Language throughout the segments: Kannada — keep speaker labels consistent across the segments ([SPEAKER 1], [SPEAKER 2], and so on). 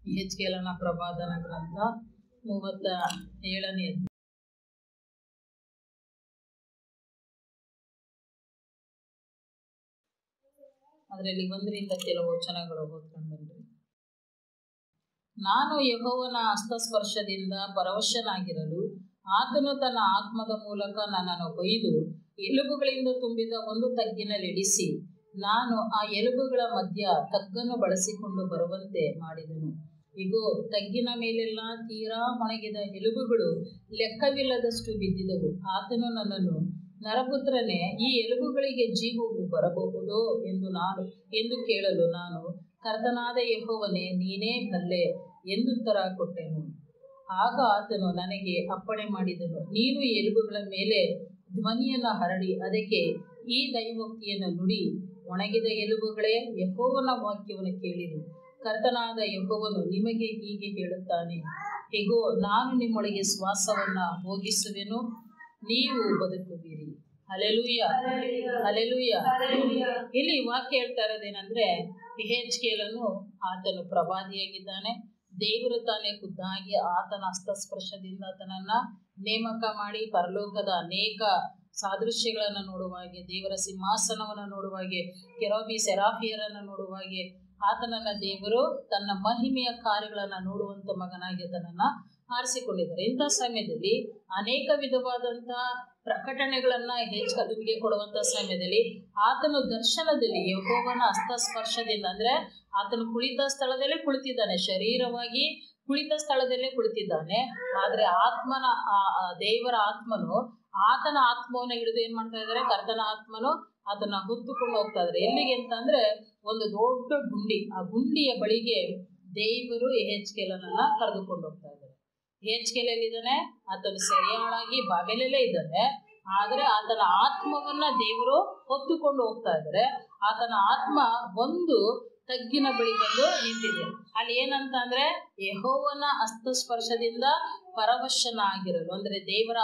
[SPEAKER 1] ಹೆಚ್ಕೇಲನ ಪ್ರವಾದನ ಗ್ರಂಥ ಮೂವತ್ತ ಏಳನೇ ಅಧ್ಯಾಯ. ಅದರಲ್ಲಿ ಒಂದರಿಂದ ಕೆಲವು ವಚನಗಳು ಓದ್ಕೊಂಡು ಬನ್ರಿ ನಾನು ಯಹೋವನ ಹಸ್ತಸ್ಪರ್ಶದಿಂದ ಪರವಶನಾಗಿರಲು ಆತನು ತನ್ನ ಆತ್ಮದ ಮೂಲಕ ನನ್ನನ್ನು ಕೊಯ್ದು ಎಲುಬುಗಳಿಂದ ತುಂಬಿದ ಒಂದು ತಗ್ಗಿನಲ್ಲಿಡಿಸಿ ನಾನು ಆ ಎಲುಬುಗಳ ಮಧ್ಯ ತಗ್ಗನ್ನು ಬಳಸಿಕೊಂಡು ಬರುವಂತೆ ಮಾಡಿದನು ಇಗೋ ತಗ್ಗಿನ ಮೇಲೆಲ್ಲ ತೀರಾ ಒಣಗಿದ ಎಲುಬುಗಳು ಲೆಕ್ಕವಿಲ್ಲದಷ್ಟು ಬಿದ್ದಿದವು ಆತನು ನನ್ನನ್ನು ನರಪುತ್ರನೇ ಈ ಎಲುಬುಗಳಿಗೆ ಜೀವವು ಬರಬಹುದೋ ಎಂದು ನಾನು ಎಂದು ಕೇಳಲು ನಾನು ಕರ್ತನಾದ ಯೆಹೋವನೇ ನೀನೇ ಬಲ್ಲೆ ಎಂದುತ್ತರ ಕೊಟ್ಟೆನು ಆಗ ಆತನು ನನಗೆ ಅಪ್ಪಣೆ ಮಾಡಿದನು ನೀನು ಈ ಎಲುಬುಗಳ ಮೇಲೆ ಧ್ವನಿಯನ್ನು ಹರಡಿ ಅದಕ್ಕೆ ಈ ದೈವೋಕ್ತಿಯನ್ನು ನುಡಿ ಒಣಗಿದ ಎಲುಬುಗಳೇ ಯಹೋವನ ವಾಕ್ಯವನ್ನು ಕೇಳಿರಿ ಕರ್ತನಾದ ಯಹೋವನು ನಿಮಗೆ ಹೀಗೆ ಹೇಳುತ್ತಾನೆ ಹೇಗೋ ನಾನು ನಿಮ್ಮೊಳಗೆ ಶ್ವಾಸವನ್ನ ಹೋಗಿಸುವೆನು ನೀವು ಬದುಕುವಿರಿ ಅಲೆಲುಯ್ಯ ಅಲೆಲುಯ್ಯ ಇಲ್ಲಿ ವಾಕ್ಯ ಹೇಳ್ತಾ ಇರೋದೇನೆಂದ್ರೆ ಕೇಲನು ಆತನು ಪ್ರವಾದಿಯಾಗಿದ್ದಾನೆ ದೇವರು ತಾನೇ ಖುದ್ದಾಗಿ ಆತನ ಹಸ್ತಸ್ಪರ್ಶದಿಂದ ಆತನನ್ನ ನೇಮಕ ಮಾಡಿ ಪರಲೋಕದ ಅನೇಕ ಸಾದೃಶ್ಯಗಳನ್ನು ನೋಡುವಾಗೆ ದೇವರ ಸಿಂಹಾಸನವನ್ನು ನೋಡುವಾಗೆ ಕೆರೋಬಿ ಸೆರಾಫಿಯರನ್ನು ನೋಡುವಾಗೆ ಆತನನ್ನ ದೇವರು ತನ್ನ ಮಹಿಮೆಯ ಕಾರ್ಯಗಳನ್ನು ನೋಡುವಂತ ಮಗನಾಗಿ ಆತನನ್ನ ಆರಿಸಿಕೊಂಡಿದ್ದಾರೆ ಇಂಥ ಸಮಯದಲ್ಲಿ ಅನೇಕ ವಿಧವಾದಂಥ ಪ್ರಕಟಣೆಗಳನ್ನ ಹೆಚ್ಚಿಗೆ ಕೊಡುವಂಥ ಸಮಯದಲ್ಲಿ ಆತನು ದರ್ಶನದಲ್ಲಿ ಯಹೋವನ ಹಸ್ತಸ್ಪರ್ಶದಿಂದ ಅಂದ್ರೆ ಆತನು ಕುಳಿತ ಸ್ಥಳದಲ್ಲೇ ಕುಳಿತಿದ್ದಾನೆ ಶರೀರವಾಗಿ ಕುಳಿತ ಸ್ಥಳದಲ್ಲೇ ಕುಳಿತಿದ್ದಾನೆ ಆದ್ರೆ ಆತ್ಮನ ದೇವರ ಆತ್ಮನು ಆತನ ಆತ್ಮವನ್ನ ಹಿಡಿದು ಏನ್ ಮಾಡ್ತಾ ಇದ್ದಾರೆ ಕರ್ತನ ಆತ್ಮನು ಅದನ್ನ ಹೊತ್ತುಕೊಂಡು ಹೋಗ್ತಾ ಇದ್ದಾರೆ ಎಲ್ಲಿಗೆ ಅಂತಂದ್ರೆ ಒಂದು ದೊಡ್ಡ ಗುಂಡಿ ಆ ಗುಂಡಿಯ ಬಳಿಗೆ ದೇವರು ಎಹೆಚ್ಕೆಲನನ್ನ ಕರೆದುಕೊಂಡು ಹೋಗ್ತಾ ಇದ್ದಾರೆ ಎಹೆಚ್ಕೆಲಲ್ಲಿದ್ದಾನೆ ಆತನು ಸರಿಯಾಳಾಗಿ ಬಾಬೆಲಲ್ಲೇ ಇದ್ದಾನೆ ಆದ್ರೆ ಆತನ ಆತ್ಮವನ್ನ ದೇವರು ಹೊತ್ತುಕೊಂಡು ಹೋಗ್ತಾ ಇದ್ದಾರೆ ಆತನ ಆತ್ಮ ಒಂದು ತಗ್ಗಿನ ಬಳಿ ಬಂದು ನಿಂತಿದೆ ಅಲ್ಲಿ ಏನಂತ ಅಂದ್ರೆ ಯಹೋವನ ಹಸ್ತಸ್ಪರ್ಶದಿಂದ ಪರವಶನ ಆಗಿರಲು ಅಂದ್ರೆ ದೇವರ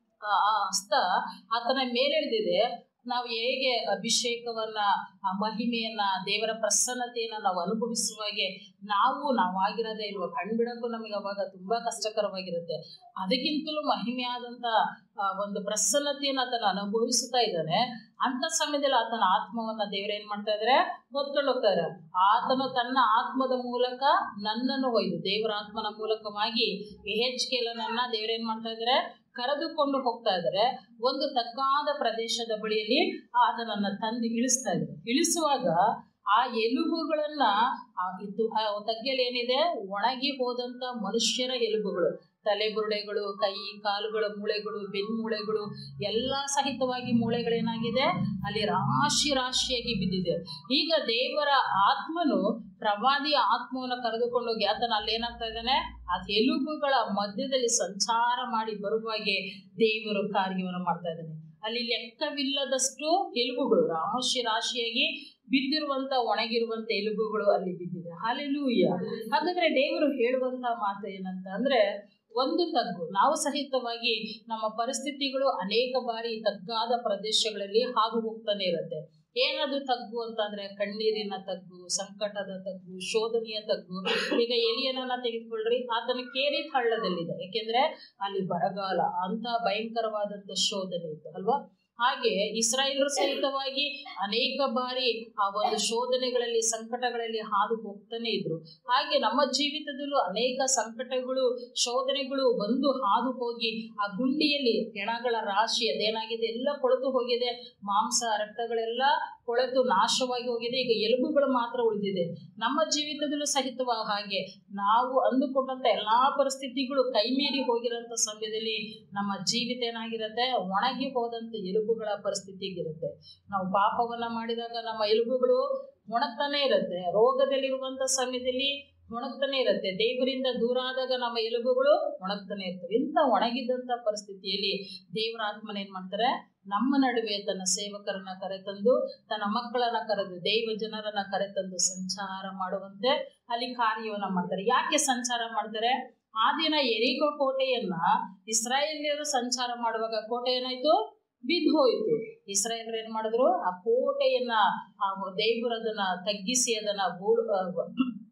[SPEAKER 1] ಹಸ್ತ ಆತನ ಮೇಲೆಳೆದಿದೆ ನಾವು ಹೇಗೆ ಅಭಿಷೇಕವನ್ನ ಆ ಮಹಿಮೆಯನ್ನ ದೇವರ ಪ್ರಸನ್ನತೆಯನ್ನ ನಾವು ಅನುಭವಿಸುವಾಗೆ ನಾವು ನಾವಾಗಿರೋದೇ ಇಲ್ವ ಕಣ್ಬಿಡಕ್ಕೂ ನಮಗೆ ಅವಾಗ ತುಂಬಾ ಕಷ್ಟಕರವಾಗಿರುತ್ತೆ ಅದಕ್ಕಿಂತಲೂ ಮಹಿಮೆಯಾದಂಥ ಒಂದು ಪ್ರಸನ್ನತೆಯನ್ನು ಆತನ ಅನುಭವಿಸುತ್ತಾ ಇದ್ದಾನೆ ಅಂತ ಸಮಯದಲ್ಲಿ ಆತನ ಆತ್ಮವನ್ನ ದೇವರೇನ್ ಮಾಡ್ತಾ ಇದ್ದಾರೆ ಹೊತ್ಕೊಂಡು ಹೋಗ್ತಾ ಇದ್ದಾರೆ ಆತನು ತನ್ನ ಆತ್ಮದ ಮೂಲಕ ನನ್ನನ್ನು ಒಯ್ದು ದೇವರ ಆತ್ಮನ ಮೂಲಕವಾಗಿ ಎಹೆಚ್ಕೆಲನನ್ನ ದೇವರೇನ್ ಮಾಡ್ತಾ ಇದ್ದಾರೆ ಕರೆದುಕೊಂಡು ಹೋಗ್ತಾ ಇದ್ದಾರೆ ಒಂದು ತಗ್ಗಾದ ಪ್ರದೇಶದ ಬಳಿಯಲ್ಲಿ ಆತನನ್ನ ತಂದು ಇಳಿಸ್ತಾ ಇದ್ದಾರೆ ಇಳಿಸುವಾಗ ಆ ಎಲುಬುಗಳನ್ನ ಇದು ತಗ್ಗೆಯಲ್ಲಿ ಏನಿದೆ ಒಣಗಿ ಹೋದಂತ ಮನುಷ್ಯರ ಎಲುಬುಗಳು ತಲೆಬುರುಡೆಗಳು ಕೈ ಕಾಲುಗಳ ಮೂಳೆಗಳು ಬೆನ್ಮೂಳೆಗಳು ಎಲ್ಲ ಸಹಿತವಾಗಿ ಮೂಳೆಗಳೇನಾಗಿದೆ ಅಲ್ಲಿ ರಾಶಿ ರಾಶಿಯಾಗಿ ಬಿದ್ದಿದೆ ಈಗ ದೇವರ ಆತ್ಮನು ಪ್ರವಾದಿಯ ಆತ್ಮವನ್ನು ಕರೆದುಕೊಂಡೋಗಿ ಆತನ ಅಲ್ಲೇನಾಗ್ತಾ ಇದ್ದಾನೆ ಆ ಎಲುಬುಗಳ ಮಧ್ಯದಲ್ಲಿ ಸಂಚಾರ ಮಾಡಿ ಬರುವಾಗೆ ದೇವರು ಕಾರ್ಯವನ್ನು ಮಾಡ್ತಾ ಇದ್ದಾನೆ ಅಲ್ಲಿ ಲೆಕ್ಕವಿಲ್ಲದಷ್ಟು ಎಲುಬುಗಳು ರಾಶಿ ರಾಶಿಯಾಗಿ ಬಿದ್ದಿರುವಂತ ಒಣಗಿರುವಂತ ಎಲುಬುಗಳು ಅಲ್ಲಿ ಬಿದ್ದಿದೆ ಹಾಲೆಲೂಯ್ಯ ಹಾಗಾದ್ರೆ ದೇವರು ಹೇಳುವಂತ ಮಾತು ಏನಂತ ಅಂದ್ರೆ ಒಂದು ತಗ್ಗು ನಾವು ಸಹಿತವಾಗಿ ನಮ್ಮ ಪರಿಸ್ಥಿತಿಗಳು ಅನೇಕ ಬಾರಿ ತಗ್ಗಾದ ಪ್ರದೇಶಗಳಲ್ಲಿ ಹಾದು ಹೋಗ್ತಾನೆ ಇರುತ್ತೆ ಏನದು ತಗ್ಗು ಅಂತಂದ್ರೆ ಕಣ್ಣೀರಿನ ತಗ್ಗು ಸಂಕಟದ ತಗ್ಗು ಶೋಧನೆಯ ತಗ್ಗು ಈಗ ಎಲಿಯನನ್ನ ತೆಗೆದುಕೊಳ್ಳ್ರಿ ಆತನ ಕೇರಿ ಹಳ್ಳದಲ್ಲಿದೆ ಯಾಕೆಂದ್ರೆ ಅಲ್ಲಿ ಬರಗಾಲ ಅಂತ ಭಯಂಕರವಾದಂತ ಶೋಧನೆ ಇತ್ತು ಅಲ್ವಾ ಹಾಗೆ ಇಸ್ರಾಯೇಲರು ಸಹಿತವಾಗಿ ಅನೇಕ ಬಾರಿ ಆ ಒಂದು ಶೋಧನೆಗಳಲ್ಲಿ ಸಂಕಟಗಳಲ್ಲಿ ಹಾದು ಹೋಗ್ತಾನೆ ಇದ್ರು ಹಾಗೆ ನಮ್ಮ ಜೀವಿತದಲ್ಲೂ ಅನೇಕ ಸಂಕಟಗಳು ಶೋಧನೆಗಳು ಬಂದು ಹಾದು ಹೋಗಿ ಆ ಗುಂಡಿಯಲ್ಲಿ ಹೆಣಗಳ ರಾಶಿ ಅದೇನಾಗಿದೆ ಎಲ್ಲ ಕೊಳೆತು ಹೋಗಿದೆ ಮಾಂಸ ರಕ್ತಗಳೆಲ್ಲ ಕೊಳೆತು ನಾಶವಾಗಿ ಹೋಗಿದೆ ಈಗ ಎಲುಬುಗಳು ಮಾತ್ರ ಉಳಿದಿದೆ ನಮ್ಮ ಜೀವಿತದಲ್ಲೂ ಸಹಿತವಾಗಿ ಹಾಗೆ ನಾವು ಅಂದುಕೊಂಡಂತ ಎಲ್ಲಾ ಪರಿಸ್ಥಿತಿಗಳು ಕೈಮೀರಿ ಹೋಗಿರೋಂಥ ಸಮಯದಲ್ಲಿ ನಮ್ಮ ಜೀವಿತ ಏನಾಗಿರುತ್ತೆ ಒಣಗಿ ಹೋದಂತ ಎಲುಬುಗಳ ಪರಿಸ್ಥಿತಿಗಿರುತ್ತೆ ನಾವು ಪಾಪವನ್ನ ಮಾಡಿದಾಗ ನಮ್ಮ ಎಲುಬುಗಳು ಒಣಗ್ತಾನೆ ಇರುತ್ತೆ ರೋಗದಲ್ಲಿರುವಂತ ಸಮಯದಲ್ಲಿ ಒಣಗ್ತಾನೆ ಇರುತ್ತೆ ದೇವರಿಂದ ದೂರ ಆದಾಗ ನಮ್ಮ ಎಲುಬುಗಳು ಒಣಗ್ತಾನೆ ಇರ್ತವೆ ಇಂಥ ಒಣಗಿದಂಥ ಪರಿಸ್ಥಿತಿಯಲ್ಲಿ ದೇವರ ಆತ್ಮನ ಏನ್ ಮಾಡ್ತಾರೆ ನಮ್ಮ ನಡುವೆ ತನ್ನ ಸೇವಕರನ್ನ ಕರೆತಂದು ತನ್ನ ಮಕ್ಕಳನ್ನ ಕರೆದು ದೈವ ಜನರನ್ನ ಕರೆತಂದು ಸಂಚಾರ ಮಾಡುವಂತೆ ಅಲ್ಲಿ ಕಾರ್ಯವನ್ನ ಮಾಡ್ತಾರೆ ಯಾಕೆ ಸಂಚಾರ ಮಾಡ್ತಾರೆ ಆ ದಿನ ಎರಿಕೋ ಕೋಟೆಯನ್ನ ಇಸ್ರಾಯೇಲಿಯರು ಸಂಚಾರ ಮಾಡುವಾಗ ಕೋಟೆ ಏನಾಯ್ತು ಬಿದ್ದು ಹೋಯಿತು ಇಸ್ರಾಯೇಲರು ಏನ್ ಮಾಡಿದ್ರು ಆ ಕೋಟೆಯನ್ನ ಆ ದೇವರು ಅದನ್ನ ತಗ್ಗಿಸಿ ಅದನ್ನ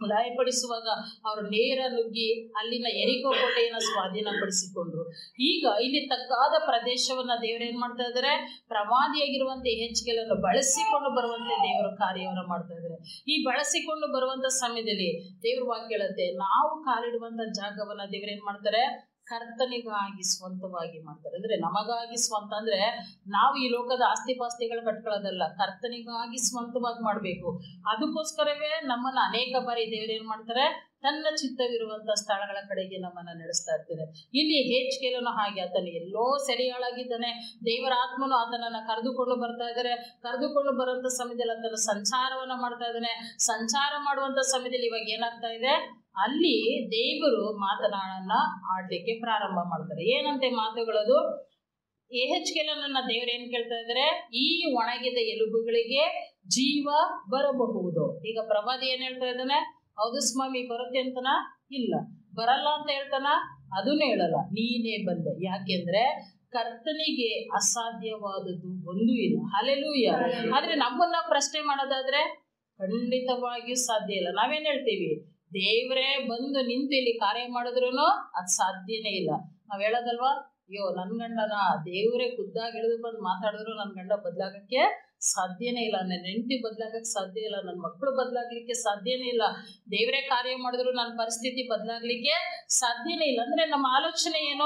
[SPEAKER 1] ಗಾಯಪಡಿಸುವಾಗ ಅವರು ನೇರ ನುಗ್ಗಿ ಅಲ್ಲಿನ ಎರಿಕೋ ಕೋಟೆಯನ್ನು ಸ್ವಾಧೀನಪಡಿಸಿಕೊಂಡ್ರು ಈಗ ಇಲ್ಲಿ ತಕ್ಕಾದ ಪ್ರದೇಶವನ್ನ ದೇವರು ಏನ್ ಮಾಡ್ತಾ ಇದ್ದಾರೆ ಪ್ರವಾದಿಯಾಗಿರುವಂತೆ ಹೆಚ್ಚಿಗೆಗಳನ್ನು ಬಳಸಿಕೊಂಡು ಬರುವಂತೆ ದೇವರ ಕಾರ್ಯವನ್ನು ಮಾಡ್ತಾ ಇದ್ದಾರೆ ಈ ಬಳಸಿಕೊಂಡು ಬರುವಂತ ಸಮಯದಲ್ಲಿ ದೇವ್ರ ವಾಕ್ಯ ಹೇಳುತ್ತೆ ನಾವು ಕಾಲಿಡುವಂತ ಜಾಗವನ್ನ ದೇವ್ರ ಏನ್ ಮಾಡ್ತಾರೆ ಕರ್ತನಿಗಾಗಿ ಸ್ವಂತವಾಗಿ ಮಾಡ್ತಾರೆ ಅಂದ್ರೆ ನಮಗಾಗಿ ಸ್ವಂತ ಅಂದ್ರೆ ನಾವು ಈ ಲೋಕದ ಆಸ್ತಿ ಪಾಸ್ತಿಗಳು ಕಟ್ಕೊಳ್ಳೋದಲ್ಲ ಕರ್ತನಿಗಾಗಿ ಸ್ವಂತವಾಗಿ ಮಾಡಬೇಕು ಅದಕ್ಕೋಸ್ಕರವೇ ನಮ್ಮನ್ನ ಅನೇಕ ಬಾರಿ ದೇವ್ರು ಏನ್ ಮಾಡ್ತಾರೆ ತನ್ನ ಚಿತ್ತವಿರುವಂತ ಸ್ಥಳಗಳ ಕಡೆಗೆ ನಮ್ಮನ್ನ ನಡೆಸ್ತಾ ಇರ್ತಾರೆ ಇಲ್ಲಿ ಹೆಚ್ಚಿಗೆಲೂ ಹಾಗೆ ಆತನು ಎಲ್ಲೋ ಸೆರೆಯಾಳಾಗಿದ್ದಾನೆ ದೇವರ ಆತ್ಮನು ಆತನನ್ನ ಕರೆದುಕೊಂಡು ಬರ್ತಾ ಇದ್ದಾರೆ ಕರೆದುಕೊಂಡು ಬರುವಂತ ಸಮಯದಲ್ಲಿ ಆತನ ಸಂಚಾರವನ್ನ ಮಾಡ್ತಾ ಇದ್ದಾನೆ ಸಂಚಾರ ಮಾಡುವಂತ ಸಮಯದಲ್ಲಿ ಇವಾಗ ಏನಾಗ್ತಾ ಇದೆ ಅಲ್ಲಿ ದೇವರು ಮಾತನಾಡನ್ನ ಆಡ್ಲಿಕ್ಕೆ ಪ್ರಾರಂಭ ಮಾಡ್ತಾರೆ ಏನಂತೆ ಮಾತುಗಳದು ಎಹೆಚ್ಕೆಲನ್ನ ದೇವ್ರು ಏನ್ ಕೇಳ್ತಾ ಇದ್ದಾರೆ ಈ ಒಣಗಿದ ಎಲುಬುಗಳಿಗೆ ಜೀವ ಬರಬಹುದು ಈಗ ಪ್ರವಾದಿ ಏನ್ ಹೇಳ್ತಾ ಇದ್ದಾನೆ ಹೌದು ಸ್ವಾಮಿ ಬರುತ್ತೆ ಅಂತನ ಇಲ್ಲ ಬರಲ್ಲ ಅಂತ ಹೇಳ್ತಾನ ಅದನ್ನೇ ಹೇಳಲ್ಲ ನೀನೇ ಬಂದೆ ಯಾಕೆಂದ್ರೆ ಕರ್ತನಿಗೆ ಅಸಾಧ್ಯವಾದದ್ದು ಒಂದು ಇಲ್ಲ ಅಲೆಲೂಯ ಆದ್ರೆ ನಮ್ಮನ್ನ ಪ್ರಶ್ನೆ ಮಾಡೋದಾದ್ರೆ ಖಂಡಿತವಾಗಿಯೂ ಸಾಧ್ಯ ಇಲ್ಲ ನಾವೇನ್ ಹೇಳ್ತೀವಿ ದೇವರೇ ಬಂದು ನಿಂತು ಇಲ್ಲಿ ಕಾರ್ಯ ಮಾಡಿದ್ರು ಅದು ಸಾಧ್ಯನೇ ಇಲ್ಲ ನಾವ್ ಹೇಳೋದಲ್ವಾ ಅಯ್ಯೋ ನನ್ ಗಂಡನ ದೇವರೇ ಖುದ್ದಾಗಿ ಇಳಿದು ಬಂದು ಮಾತಾಡಿದ್ರು ನನ್ನ ಗಂಡ ಬದಲಾಗಕ್ಕೆ ಸಾಧ್ಯನೇ ಇಲ್ಲ ನನ್ನ ಹೆಂಡತಿ ಬದಲಾಗಕ್ಕೆ ಸಾಧ್ಯ ಇಲ್ಲ ನನ್ನ ಮಕ್ಕಳು ಬದಲಾಗ್ಲಿಕ್ಕೆ ಸಾಧ್ಯನೇ ಇಲ್ಲ ದೇವರೇ ಕಾರ್ಯ ಮಾಡಿದ್ರು ನನ್ನ ಪರಿಸ್ಥಿತಿ ಬದಲಾಗ್ಲಿಕ್ಕೆ ಸಾಧ್ಯನೇ ಇಲ್ಲ ಅಂದ್ರೆ ನಮ್ಮ ಆಲೋಚನೆ ಏನು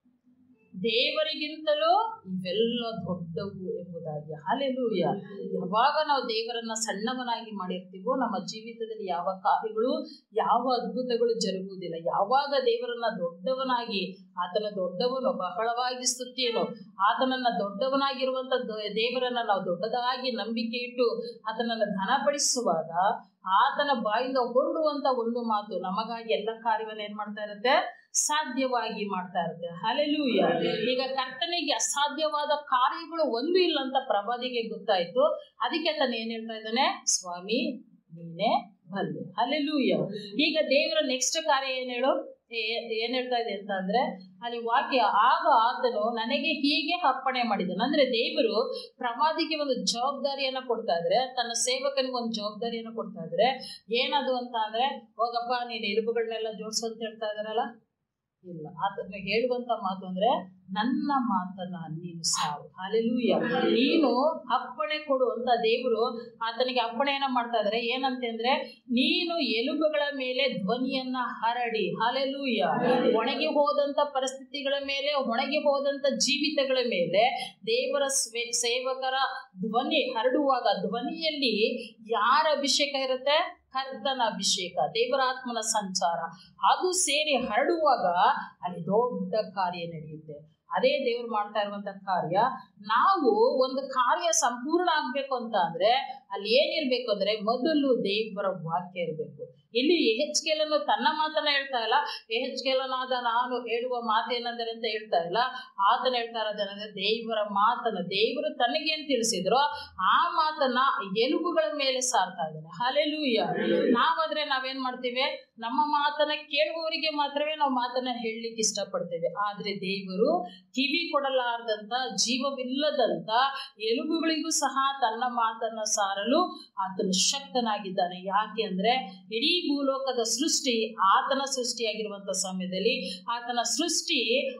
[SPEAKER 1] ದೇವರಿಗಿಂತಲೂ ಇವೆಲ್ಲ ದೊಡ್ಡವು ಎಂಬುದಾಗಿ ಹಾಲೆಲೂಯ ಯಾವಾಗ ನಾವು ದೇವರನ್ನ ಸಣ್ಣವನಾಗಿ ಮಾಡಿರ್ತೀವೋ ನಮ್ಮ ಜೀವಿತದಲ್ಲಿ ಯಾವ ಕಾರ್ಯಗಳು ಯಾವ ಅದ್ಭುತಗಳು ಜರುಗುವುದಿಲ್ಲ ಯಾವಾಗ ದೇವರನ್ನ ದೊಡ್ಡವನಾಗಿ ಆತನ ದೊಡ್ಡವನು ಬಹಳವಾಗಿ ಸ್ತುತಿಯನು ಆತನನ್ನ ದೊಡ್ಡವನಾಗಿರುವಂತ ದೇವರನ್ನ ನಾವು ದೊಡ್ಡದಾಗಿ ನಂಬಿಕೆ ಇಟ್ಟು ಆತನನ್ನ ಘನಪಡಿಸುವಾಗ ಆತನ ಬಾಯಿಂದ ಹೊರಡುವಂತ ಒಂದು ಮಾತು ನಮಗಾಗಿ ಎಲ್ಲ ಕಾರ್ಯವನ್ನ ಏನ್ ಮಾಡ್ತಾ ಇರುತ್ತೆ ಸಾಧ್ಯವಾಗಿ ಮಾಡ್ತಾ ಇರುತ್ತೆ ಹಲೆಲೂಯ ಈಗ ಕರ್ತನಿಗೆ ಅಸಾಧ್ಯವಾದ ಕಾರ್ಯಗಳು ಒಂದು ಇಲ್ಲ ಅಂತ ಪ್ರವಾದಿಗೆ ಗೊತ್ತಾಯ್ತು ಅದಕ್ಕೆ ಆತನ ಏನ್ ಹೇಳ್ತಾ ಇದ್ದಾನೆ ಸ್ವಾಮಿ ನೀನೇ ಬಲ್ಲೆ ಹಲೆಲೂಯ ಈಗ ದೇವರ ನೆಕ್ಸ್ಟ್ ಕಾರ್ಯ ಏನ್ ಹೇಳು ಏನ್ ಹೇಳ್ತಾ ಇದೆ ಅಂತ ಅಂದ್ರೆ ಅಲ್ಲಿ ವಾಕ್ಯ ಆಗ ಆತನು ನನಗೆ ಹೀಗೆ ಅಪ್ಪಣೆ ಮಾಡಿದನು ಅಂದ್ರೆ ದೇವರು ಪ್ರವಾದಿಗೆ ಒಂದು ಜವಾಬ್ದಾರಿಯನ್ನ ಕೊಡ್ತಾ ಇದ್ರೆ ತನ್ನ ಸೇವಕನಿಗೆ ಒಂದು ಜವಾಬ್ದಾರಿಯನ್ನ ಕೊಡ್ತಾ ಇದ್ರೆ ಏನದು ಅಂತ ಅಂದ್ರೆ ಹೋಗಪ್ಪ ನೀನು ಎಲುಬುಗಳನ್ನೆಲ್ಲ ಜೋಡಿಸು ಅಂತ ಹೇಳ್ತಾ ಇದಾರಲ್ಲ ಇಲ್ಲ ಅದನ್ನ ಹೇಳುವಂತ ಮಾತು ಅಂದ್ರೆ ನನ್ನ ಮಾತನ್ನ ನೀನು ಸಾವು ಹಾಲೆಲೂಯ ನೀನು ಅಪ್ಪಣೆ ಕೊಡು ಅಂತ ದೇವರು ಆತನಿಗೆ ಅಪ್ಪಣೆಯನ್ನ ಮಾಡ್ತಾ ಇದಾರೆ ಏನಂತೆ ಅಂದ್ರೆ ನೀನು ಎಲುಬುಗಳ ಮೇಲೆ ಧ್ವನಿಯನ್ನ ಹರಡಿ ಹಾಲೆಲೂಯ ಒಣಗಿ ಹೋದಂತ ಪರಿಸ್ಥಿತಿಗಳ ಮೇಲೆ ಒಣಗಿ ಹೋದಂತ ಜೀವಿತಗಳ ಮೇಲೆ ದೇವರ ಸೇವಕರ ಧ್ವನಿ ಹರಡುವಾಗ ಧ್ವನಿಯಲ್ಲಿ ಯಾರ ಅಭಿಷೇಕ ಇರುತ್ತೆ ಕರ್ತನ ಅಭಿಷೇಕ ದೇವರ ಆತ್ಮನ ಸಂಚಾರ ಅದು ಸೇರಿ ಹರಡುವಾಗ ಅಲ್ಲಿ ದೊಡ್ಡ ಕಾರ್ಯ ನಡೆಯುತ್ತೆ ಅದೇ ದೇವ್ರು ಮಾಡ್ತಾ ಇರುವಂತ ಕಾರ್ಯ ನಾವು ಒಂದು ಕಾರ್ಯ ಸಂಪೂರ್ಣ ಆಗ್ಬೇಕು ಅಂತ ಅಂದ್ರೆ ಅಲ್ಲಿ ಏನಿರ್ಬೇಕು ಅಂದ್ರೆ ಮೊದಲು ದೇವರ ವಾಕ್ಯ ಇರಬೇಕು ಇಲ್ಲಿ ಎಹೆಚ್ಕೆಲನ್ನು ತನ್ನ ಮಾತನ್ನ ಹೇಳ್ತಾ ಇಲ್ಲ ಎಹೆಚ್ಕೆಲನಾದ ನಾನು ಹೇಳುವ ಮಾತೇನೆಂದರೆ ಅಂತ ಹೇಳ್ತಾ ಇಲ್ಲ ಆತನ ಹೇಳ್ತಾ ಇರೋದೇನಂದ್ರೆ ದೇವರ ಮಾತನ್ನ ದೇವರು ತನಗೇನ್ ತಿಳಿಸಿದ್ರು ಆ ಮಾತನ್ನ ಎಲುಬುಗಳ ಮೇಲೆ ಸಾರ್ತಾ ಇದ್ದಾನೆ ಹಲೆಲೂಯ ನಾವಾದ್ರೆ ನಾವೇನ್ ಮಾಡ್ತೀವಿ ನಮ್ಮ ಮಾತನ್ನ ಕೇಳುವವರಿಗೆ ಮಾತ್ರವೇ ನಾವು ಮಾತನ್ನ ಹೇಳಲಿಕ್ಕೆ ಇಷ್ಟಪಡ್ತೇವೆ ಆದ್ರೆ ದೇವರು ಕಿವಿ ಕೊಡಲಾರ್ದಂತ ಜೀವವಿಲ್ಲದಂತ ಎಲುಬುಗಳಿಗೂ ಸಹ ತನ್ನ ಮಾತನ್ನ ಸಾರಲು ಆತನು ಶಕ್ತನಾಗಿದ್ದಾನೆ ಯಾಕೆ ಅಂದ್ರೆ ಇಡೀ ಭೂಲೋಕದ ಸೃಷ್ಟಿ ಆತನ ಸೃಷ್ಟಿಯಾಗಿರುವಂತ ಸಮಯದಲ್ಲಿ ಆತನ ಸೃಷ್ಟಿ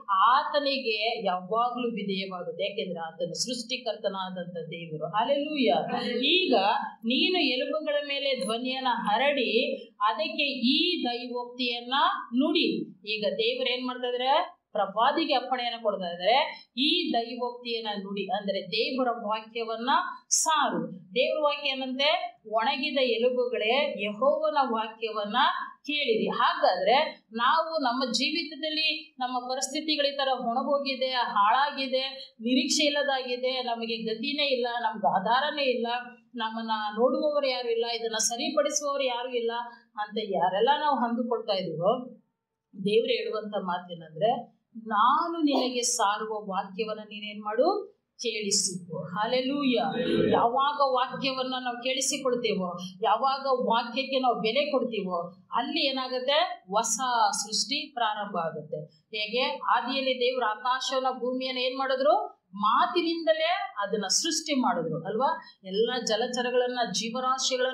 [SPEAKER 1] ಆತನಿಗೆ ಯಾವಾಗ್ಲೂ ವಿಧೇಯವಾಗುತ್ತೆ ಯಾಕೆಂದ್ರೆ ಆತನ ಸೃಷ್ಟಿಕರ್ತನಾದಂತ ದೇವರು ಅಲೆಲೂಯ ಈಗ ನೀನು ಎಲುಬುಗಳ ಮೇಲೆ ಧ್ವನಿಯನ್ನ ಹರಡಿ ಅದಕ್ಕೆ ಈ ದೈವೋಕ್ತಿಯನ್ನ ನುಡಿ ಈಗ ದೇವರು ಏನ್ ಮಾಡ್ತಾ ಇದ್ರೆ ಪ್ರವಾದಿಗೆ ಅಪ್ಪಣೆಯನ್ನ ಕೊಡ್ತಾ ಇದ್ದಾರೆ ಈ ದೈವೋಕ್ತಿಯನ್ನ ನುಡಿ ಅಂದ್ರೆ ದೇವರ ವಾಕ್ಯವನ್ನ ಸಾರು ದೇವರ ವಾಕ್ಯ ಏನಂತೆ ಒಣಗಿದ ಎಲುಬುಗಳೇ ಯಹೋವನ ವಾಕ್ಯವನ್ನ ಕೇಳಿರಿ ಹಾಗಾದ್ರೆ ನಾವು ನಮ್ಮ ಜೀವಿತದಲ್ಲಿ ನಮ್ಮ ಪರಿಸ್ಥಿತಿಗಳ ಈ ತರ ಒಣಗೋಗಿದೆ ಹಾಳಾಗಿದೆ ನಿರೀಕ್ಷೆ ಇಲ್ಲದಾಗಿದೆ ನಮಗೆ ಗತಿನೇ ಇಲ್ಲ ನಮ್ಗೆ ಆಧಾರನೇ ಇಲ್ಲ ನಮ್ಮನ್ನ ನೋಡುವವರು ಯಾರು ಇಲ್ಲ ಇದನ್ನ ಸರಿಪಡಿಸುವವರು ಯಾರು ಇಲ್ಲ ಅಂತ ಯಾರೆಲ್ಲ ನಾವು ಅಂದುಕೊಳ್ತಾ ಇದೀವೋ ದೇವ್ರು ಹೇಳುವಂತ ಮಾತೇನಂದ್ರೆ ನಾನು ನಿನಗೆ ಸಾರುವ ವಾಕ್ಯವನ್ನ ನೀನೇನ್ ಮಾಡು ಕೇಳಿಸಿಕೊ ಹಾಲೆಲೂಯ ಯಾವಾಗ ವಾಕ್ಯವನ್ನ ನಾವು ಕೇಳಿಸಿಕೊಳ್ತೇವೋ ಯಾವಾಗ ವಾಕ್ಯಕ್ಕೆ ನಾವು ಬೆಲೆ ಕೊಡ್ತೀವೋ ಅಲ್ಲಿ ಏನಾಗುತ್ತೆ ಹೊಸ ಸೃಷ್ಟಿ ಪ್ರಾರಂಭ ಆಗುತ್ತೆ ಹೇಗೆ ಆದಿಯಲ್ಲಿ ದೇವ್ರ ಆಕಾಶವನ್ನ ಭೂಮಿಯನ್ನ ಏನ್ ಮಾಡಿದ್ರು ಮಾತಿನಿಂದಲೇ ಅದನ್ನ ಸೃಷ್ಟಿ ಮಾಡಿದ್ರು ಅಲ್ವಾ ಎಲ್ಲ ಜಲಚರಗಳನ್ನ ಜೀವರಾಶಿಗಳನ್ನ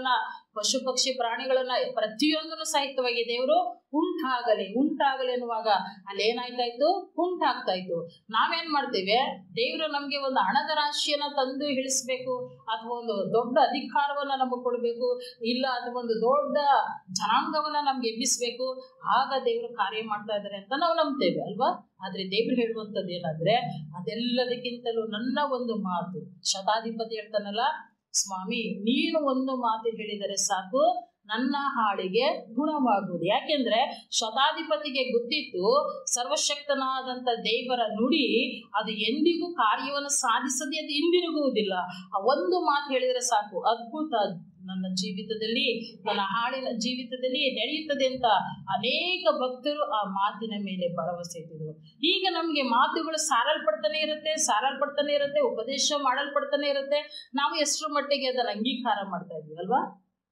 [SPEAKER 1] ಪಶು ಪಕ್ಷಿ ಪ್ರಾಣಿಗಳನ್ನ ಪ್ರತಿಯೊಂದನ್ನು ಸಹಿತವಾಗಿ ದೇವರು ಉಂಟಾಗಲಿ ಉಂಟಾಗಲಿ ಎನ್ನುವಾಗ ಅಲ್ಲಿ ಏನಾಯ್ತಾಯ್ತು ಉಂಟಾಗ್ತಾ ಇತ್ತು ನಾವೇನ್ ಮಾಡ್ತೇವೆ ದೇವರು ನಮ್ಗೆ ಒಂದು ಹಣದ ರಾಶಿಯನ್ನ ತಂದು ಇಳಿಸ್ಬೇಕು ಅಥವಾ ಒಂದು ದೊಡ್ಡ ಅಧಿಕಾರವನ್ನ ನಮಗೆ ಕೊಡಬೇಕು ಇಲ್ಲ ಅಥವಾ ಒಂದು ದೊಡ್ಡ ಜನಾಂಗವನ್ನ ನಮ್ಗೆ ಎಬ್ಬಿಸ್ಬೇಕು ಆಗ ದೇವರು ಕಾರ್ಯ ಮಾಡ್ತಾ ಇದ್ದಾರೆ ಅಂತ ನಾವು ನಂಬ್ತೇವೆ ಅಲ್ವಾ ಆದ್ರೆ ದೇವ್ರು ಹೇಳುವಂಥದ್ದು ಏನಂದ್ರೆ ಅದೆಲ್ಲದಕ್ಕಿಂತಲೂ ನನ್ನ ಒಂದು ಮಾತು ಶತಾಧಿಪತಿ ಹೇಳ್ತಾನಲ್ಲ ಸ್ವಾಮಿ ನೀನು ಒಂದು ಮಾತು ಹೇಳಿದರೆ ಸಾಕು ನನ್ನ ಹಾಳಿಗೆ ಗುಣವಾಗುವುದು ಯಾಕೆಂದ್ರೆ ಶತಾಧಿಪತಿಗೆ ಗೊತ್ತಿತ್ತು ಸರ್ವಶಕ್ತನಾದಂಥ ದೇವರ ನುಡಿ ಅದು ಎಂದಿಗೂ ಕಾರ್ಯವನ್ನು ಸಾಧಿಸದೆ ಅದು ಹಿಂದಿರುಗುವುದಿಲ್ಲ ಆ ಒಂದು ಮಾತು ಹೇಳಿದರೆ ಸಾಕು ಅದ್ಭುತ ನನ್ನ ಜೀವಿತದಲ್ಲಿ ನನ್ನ ಹಾಡಿನ ಜೀವಿತದಲ್ಲಿ ನಡೆಯುತ್ತದೆ ಅಂತ ಅನೇಕ ಭಕ್ತರು ಆ ಮಾತಿನ ಮೇಲೆ ಭರವಸೆ ಇಟ್ಟಿದ್ರು ಈಗ ನಮಗೆ ಮಾತುಗಳು ಸಾರಲ್ಪಡ್ತಾನೆ ಇರುತ್ತೆ ಸಾರಲ್ಪಡ್ತಾನೆ ಇರುತ್ತೆ ಉಪದೇಶ ಮಾಡಲ್ಪಡ್ತಾನೆ ಇರುತ್ತೆ ನಾವು ಎಷ್ಟರ ಮಟ್ಟಿಗೆ ಅದನ್ನ ಅಂಗೀಕಾರ ಮಾಡ್ತಾ ಇದ್ವಿ ಅಲ್ವಾ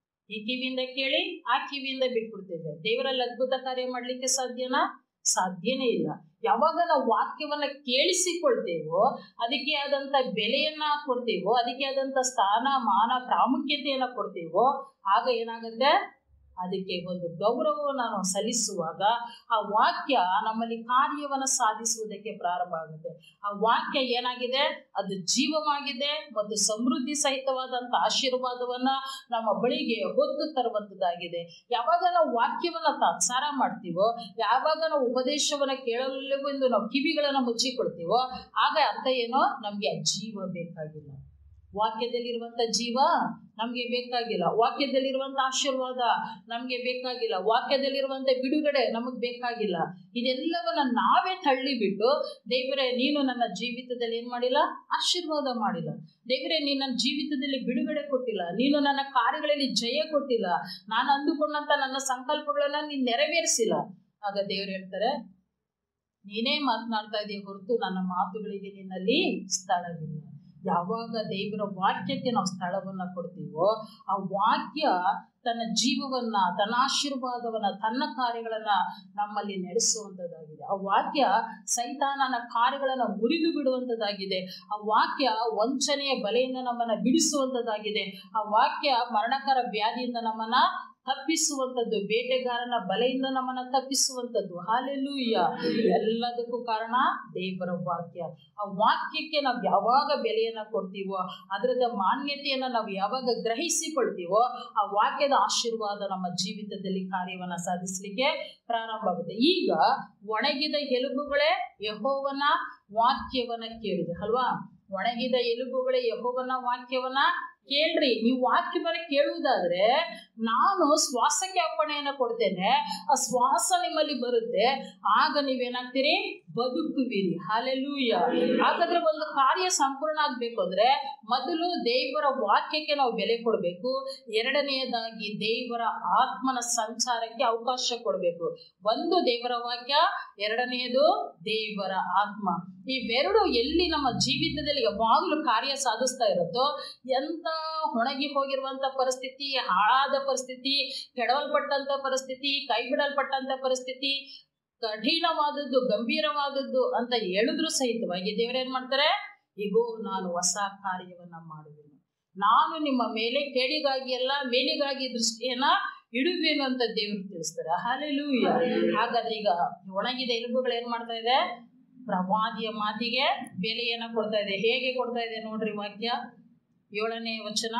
[SPEAKER 1] ಈ ಕಿವಿಯಿಂದ ಕೇಳಿ ಆ ಕಿವಿಯಿಂದ ಬಿಟ್ಬಿಡ್ತೇವೆ ದೇವರಲ್ಲಿ ಅದ್ಭುತ ಕಾರ್ಯ ಮಾಡ್ಲಿಕ್ಕೆ ಸಾಧ್ಯನಾ ಸಾಧ್ಯನೇ ಇಲ್ಲ ಯಾವಾಗ ನಾವು ವಾಕ್ಯವನ್ನ ಕೇಳಿಸಿಕೊಳ್ತೇವೋ ಅದಕ್ಕೆ ಆದಂತ ಬೆಲೆಯನ್ನ ಕೊಡ್ತೇವೋ ಅದಕ್ಕೆ ಆದಂತ ಸ್ಥಾನ ಮಾನ ಪ್ರಾಮುಖ್ಯತೆಯನ್ನ ಕೊಡ್ತೇವೋ ಆಗ ಏನಾಗುತ್ತೆ ಅದಕ್ಕೆ ಒಂದು ಗೌರವವನ್ನು ನಾವು ಸಲ್ಲಿಸುವಾಗ ಆ ವಾಕ್ಯ ನಮ್ಮಲ್ಲಿ ಕಾರ್ಯವನ್ನು ಸಾಧಿಸುವುದಕ್ಕೆ ಪ್ರಾರಂಭ ಆಗುತ್ತೆ ಆ ವಾಕ್ಯ ಏನಾಗಿದೆ ಅದು ಜೀವವಾಗಿದೆ ಮತ್ತು ಸಮೃದ್ಧಿ ಸಹಿತವಾದಂಥ ಆಶೀರ್ವಾದವನ್ನ ನಮ್ಮ ಬಳಿಗೆ ಹೊತ್ತು ತರುವಂಥದ್ದಾಗಿದೆ ಯಾವಾಗ ನಾವು ವಾಕ್ಯವನ್ನ ತಾತ್ಸಾರ ಮಾಡ್ತೀವೋ ಯಾವಾಗ ನಾವು ಉಪದೇಶವನ್ನ ಕೇಳಲೆಂದು ನಾವು ಕಿವಿಗಳನ್ನ ಮುಚ್ಚಿಕೊಳ್ತೀವೋ ಆಗ ಅರ್ಥ ಏನೋ ನಮ್ಗೆ ಆ ಜೀವ ಬೇಕಾಗಿಲ್ಲ ವಾಕ್ಯದಲ್ಲಿರುವಂತ ಜೀವ ನಮ್ಗೆ ಬೇಕಾಗಿಲ್ಲ ವಾಕ್ಯದಲ್ಲಿರುವಂತ ಆಶೀರ್ವಾದ ನಮ್ಗೆ ಬೇಕಾಗಿಲ್ಲ ವಾಕ್ಯದಲ್ಲಿರುವಂತ ಬಿಡುಗಡೆ ನಮಗ್ ಬೇಕಾಗಿಲ್ಲ ಇದೆಲ್ಲವನ್ನ ನಾವೇ ತಳ್ಳಿಬಿಟ್ಟು ದೇವರೇ ನೀನು ನನ್ನ ಜೀವಿತದಲ್ಲಿ ಏನ್ ಮಾಡಿಲ್ಲ ಆಶೀರ್ವಾದ ಮಾಡಿಲ್ಲ ದೇವರೇ ನೀನು ನನ್ನ ಜೀವಿತದಲ್ಲಿ ಬಿಡುಗಡೆ ಕೊಟ್ಟಿಲ್ಲ ನೀನು ನನ್ನ ಕಾರ್ಯಗಳಲ್ಲಿ ಜಯ ಕೊಟ್ಟಿಲ್ಲ ನಾನು ಅಂದುಕೊಂಡಂತ ನನ್ನ ಸಂಕಲ್ಪಗಳನ್ನ ನೀನು ನೆರವೇರಿಸಿಲ್ಲ ಆಗ ದೇವರು ಹೇಳ್ತಾರೆ ನೀನೇ ಮಾತನಾಡ್ತಾ ಇದೆಯ ಹೊರತು ನನ್ನ ಮಾತುಗಳಿಗೆ ನಿನ್ನಲ್ಲಿ ಸ್ಥಳವಿಲ್ಲ ಯಾವಾಗ ದೇವರ ವಾಕ್ಯಕ್ಕೆ ನಾವು ಸ್ಥಳವನ್ನ ಕೊಡ್ತೀವೋ ಆ ವಾಕ್ಯ ತನ್ನ ಜೀವವನ್ನ ತನ್ನ ಆಶೀರ್ವಾದವನ್ನ ತನ್ನ ಕಾರ್ಯಗಳನ್ನ ನಮ್ಮಲ್ಲಿ ನಡೆಸುವಂಥದ್ದಾಗಿದೆ ಆ ವಾಕ್ಯ ಸೈತಾನನ ಕಾರ್ಯಗಳನ್ನ ಮುರಿದು ಬಿಡುವಂಥದ್ದಾಗಿದೆ ಆ ವಾಕ್ಯ ವಂಚನೆಯ ಬಲೆಯಿಂದ ನಮ್ಮನ್ನ ಬಿಡಿಸುವಂಥದ್ದಾಗಿದೆ ಆ ವಾಕ್ಯ ಮರಣಕರ ವ್ಯಾಧಿಯಿಂದ ನಮ್ಮನ್ನ ತಪ್ಪಿಸುವಂಥದ್ದು ಬೇಟೆಗಾರನ ಬಲೆಯಿಂದ ನಮ್ಮನ್ನ ತಪ್ಪಿಸುವಂಥದ್ದು ಹಾಲೆಲ್ಲೂಯ್ಯ ಎಲ್ಲದಕ್ಕೂ ಕಾರಣ ದೇವರ ವಾಕ್ಯ ಆ ವಾಕ್ಯಕ್ಕೆ ನಾವು ಯಾವಾಗ ಬೆಲೆಯನ್ನ ಕೊಡ್ತೀವೋ ಅದರದ ಮಾನ್ಯತೆಯನ್ನ ನಾವು ಯಾವಾಗ ಗ್ರಹಿಸಿಕೊಳ್ತೀವೋ ಆ ವಾಕ್ಯದ ಆಶೀರ್ವಾದ ನಮ್ಮ ಜೀವಿತದಲ್ಲಿ ಕಾರ್ಯವನ್ನ ಸಾಧಿಸಲಿಕ್ಕೆ ಪ್ರಾರಂಭ ಆಗುತ್ತೆ ಈಗ ಒಣಗಿದ ಎಲುಬುಗಳೇ ಯಹೋವನ ವಾಕ್ಯವನ್ನ ಕೇಳಿದೆ ಅಲ್ವಾ ಒಣಗಿದ ಎಲುಬುಗಳೇ ಯಹೋವನ ವಾಕ್ಯವನ್ನ ಕೇಳ್ರಿ ನೀವು ವಾಕ್ಯವನ್ನ ಕೇಳುವುದಾದ್ರೆ ನಾನು ಶ್ವಾಸಕ್ಕೆ ಅಪ್ಪಣೆಯನ್ನು ಕೊಡ್ತೇನೆ ಆ ಶ್ವಾಸ ನಿಮ್ಮಲ್ಲಿ ಬರುತ್ತೆ ಆಗ ನೀವೇನಾಗ್ತೀರಿ ಬದುಕುವಿರಿ ಹಾಲೆಲ್ಲೂಯ್ಯ ಹಾಗಾದ್ರೆ ಒಂದು ಕಾರ್ಯ ಸಂಪೂರ್ಣ ಆಗ್ಬೇಕು ಅಂದ್ರೆ ಮೊದಲು ದೇವರ ವಾಕ್ಯಕ್ಕೆ ನಾವು ಬೆಲೆ ಕೊಡಬೇಕು ಎರಡನೆಯದಾಗಿ ದೇವರ ಆತ್ಮನ ಸಂಚಾರಕ್ಕೆ ಅವಕಾಶ ಕೊಡಬೇಕು ಒಂದು ದೇವರ ವಾಕ್ಯ ಎರಡನೆಯದು ದೇವರ ಆತ್ಮ ಇವೆರಡು ಎಲ್ಲಿ ನಮ್ಮ ಜೀವಿತದಲ್ಲಿ ಯಾವಾಗಲೂ ಕಾರ್ಯ ಸಾಧಿಸ್ತಾ ಇರುತ್ತೋ ಎಂತ ಒಣಗಿ ಹೋಗಿರುವಂತ ಪರಿಸ್ಥಿತಿ ಹಾಳಾದ ಪರಿಸ್ಥಿತಿ ಕೆಡವಲ್ಪಟ್ಟಂತ ಪರಿಸ್ಥಿತಿ ಕೈ ಬಿಡಲ್ಪಟ್ಟಂತ ಪರಿಸ್ಥಿತಿ ಕಠಿಣವಾದದ್ದು ಗಂಭೀರವಾದದ್ದು ಅಂತ ಹೇಳಿದ್ರು ಸಹಿತವಾಗಿ ದೇವರೇನ್ ಮಾಡ್ತಾರೆ ಈಗೋ ನಾನು ಹೊಸ ಕಾರ್ಯವನ್ನ ಮಾಡುವೆನು ನಾನು ನಿಮ್ಮ ಮೇಲೆ ಕೇಡಿಗಾಗಿ ಎಲ್ಲ ಮೇಲಿಗಾಗಿ ದೃಷ್ಟಿಯನ್ನ ಇಡುವೇನು ಅಂತ ದೇವರು ತಿಳಿಸ್ತಾರೆ ಹಾಲೆಲೂಯ್ಯ ಹಾಗಾದ್ರೆ ಈಗ ಒಣಗಿದ ಎಲುಬುಗಳು ಏನ್ ಮಾಡ್ತಾ ಇದೆ ಪ್ರವಾದಿಯ ಮಾತಿಗೆ ಬೆಲೆಯನ್ನ ಕೊಡ್ತಾ ಇದೆ ಹೇಗೆ ಕೊಡ್ತಾ ಇದೆ ನೋಡ್ರಿ ವಾಕ್ಯ ಏಳನೇ ವಚನ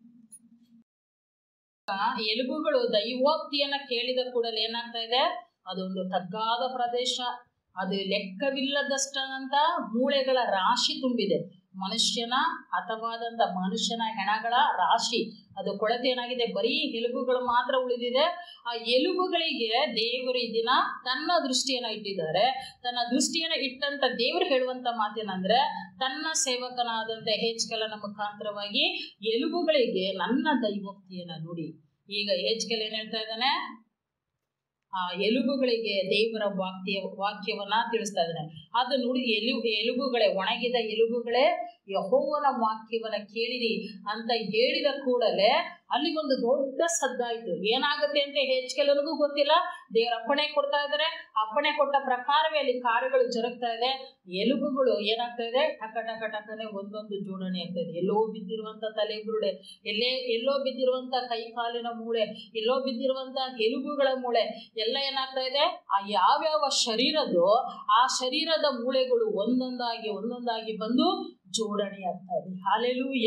[SPEAKER 1] ಎಲುಬುಗಳು ದೈವೋಕ್ತಿಯನ್ನ ಕೇಳಿದ ಕೂಡಲೇ ಏನಾಗ್ತಾ ಇದೆ ಅದೊಂದು ತಗ್ಗಾದ ಪ್ರದೇಶ ಅದು ಲೆಕ್ಕವಿಲ್ಲದಷ್ಟಂತ ಮೂಳೆಗಳ ರಾಶಿ ತುಂಬಿದೆ ಮನುಷ್ಯನ ಹತವಾದಂತ ಮನುಷ್ಯನ ಹೆಣಗಳ ರಾಶಿ ಅದು ಕೊಳತೆ ಏನಾಗಿದೆ ಬರೀ ಎಲುಬುಗಳು ಮಾತ್ರ ಉಳಿದಿದೆ ಆ ಎಲುಬುಗಳಿಗೆ ದೇವರು ಈ ದಿನ ತನ್ನ ದೃಷ್ಟಿಯನ್ನ ಇಟ್ಟಿದ್ದಾರೆ ತನ್ನ ದೃಷ್ಟಿಯನ್ನ ಇಟ್ಟಂತ ದೇವರು ಹೇಳುವಂತ ಮಾತೇನಂದ್ರೆ ತನ್ನ ಸೇವಕನಾದಂತ ಹೆಚ್ಕಲನ ಮುಖಾಂತರವಾಗಿ ಎಲುಬುಗಳಿಗೆ ನನ್ನ ದೈವೋಕ್ತಿಯನ್ನ ನುಡಿ ಈಗ ಹೆಚ್ಕಲ್ ಏನ್ ಹೇಳ್ತಾ ಇದ್ದಾನೆ ಆ ಎಲುಬುಗಳಿಗೆ ದೇವರ ವಾಕ್ಯ ವಾಕ್ಯವನ್ನ ತಿಳಿಸ್ತಾ ಇದ್ದಾನೆ ಅದು ನುಡಿ ಎಲು ಎಲುಬುಗಳೇ ಒಣಗಿದ ಎಲುಬುಗಳೇ ಯಹೋವನ ವಾಕ್ಯವನ್ನ ಕೇಳಿರಿ ಅಂತ ಹೇಳಿದ ಕೂಡಲೇ ಅಲ್ಲಿ ಒಂದು ದೊಡ್ಡ ಸದ್ದಾಯ್ತು ಏನಾಗುತ್ತೆ ಅಂತ ಹೆಚ್ಚಿಗೆಲ್ಲರಿಗೂ ಗೊತ್ತಿಲ್ಲ ದೇವರ ಅಪ್ಪಣೆ ಕೊಡ್ತಾ ಇದ್ದಾರೆ ಅಪ್ಪಣೆ ಕೊಟ್ಟ ಪ್ರಕಾರವೇ ಅಲ್ಲಿ ಕಾರ್ಯಗಳು ಜರುಗ್ತಾ ಇದೆ ಎಲುಬುಗಳು ಏನಾಗ್ತಾ ಇದೆ ಟಕ ಟಕ ಟಕನೆ ಒಂದೊಂದು ಜೋಡಣೆ ಆಗ್ತಾ ಇದೆ ಎಲ್ಲೋ ಬಿದ್ದಿರುವಂತ ತಲೆಬುರುಡೆ ಎಲ್ಲೇ ಎಲ್ಲೋ ಬಿದ್ದಿರುವಂತ ಕೈ ಕಾಲಿನ ಮೂಳೆ ಎಲ್ಲೋ ಬಿದ್ದಿರುವಂತ ಎಲುಬುಗಳ ಮೂಳೆ ಎಲ್ಲ ಏನಾಗ್ತಾ ಇದೆ ಆ ಯಾವ್ಯಾವ ಶರೀರದ್ದು ಆ ಶರೀರದ ಮೂಳೆಗಳು ಒಂದೊಂದಾಗಿ ಒಂದೊಂದಾಗಿ ಬಂದು ಜೋಡಣೆ ಆಗ್ತಾ ಇದೆ ಹಾಲೆಲೂಯ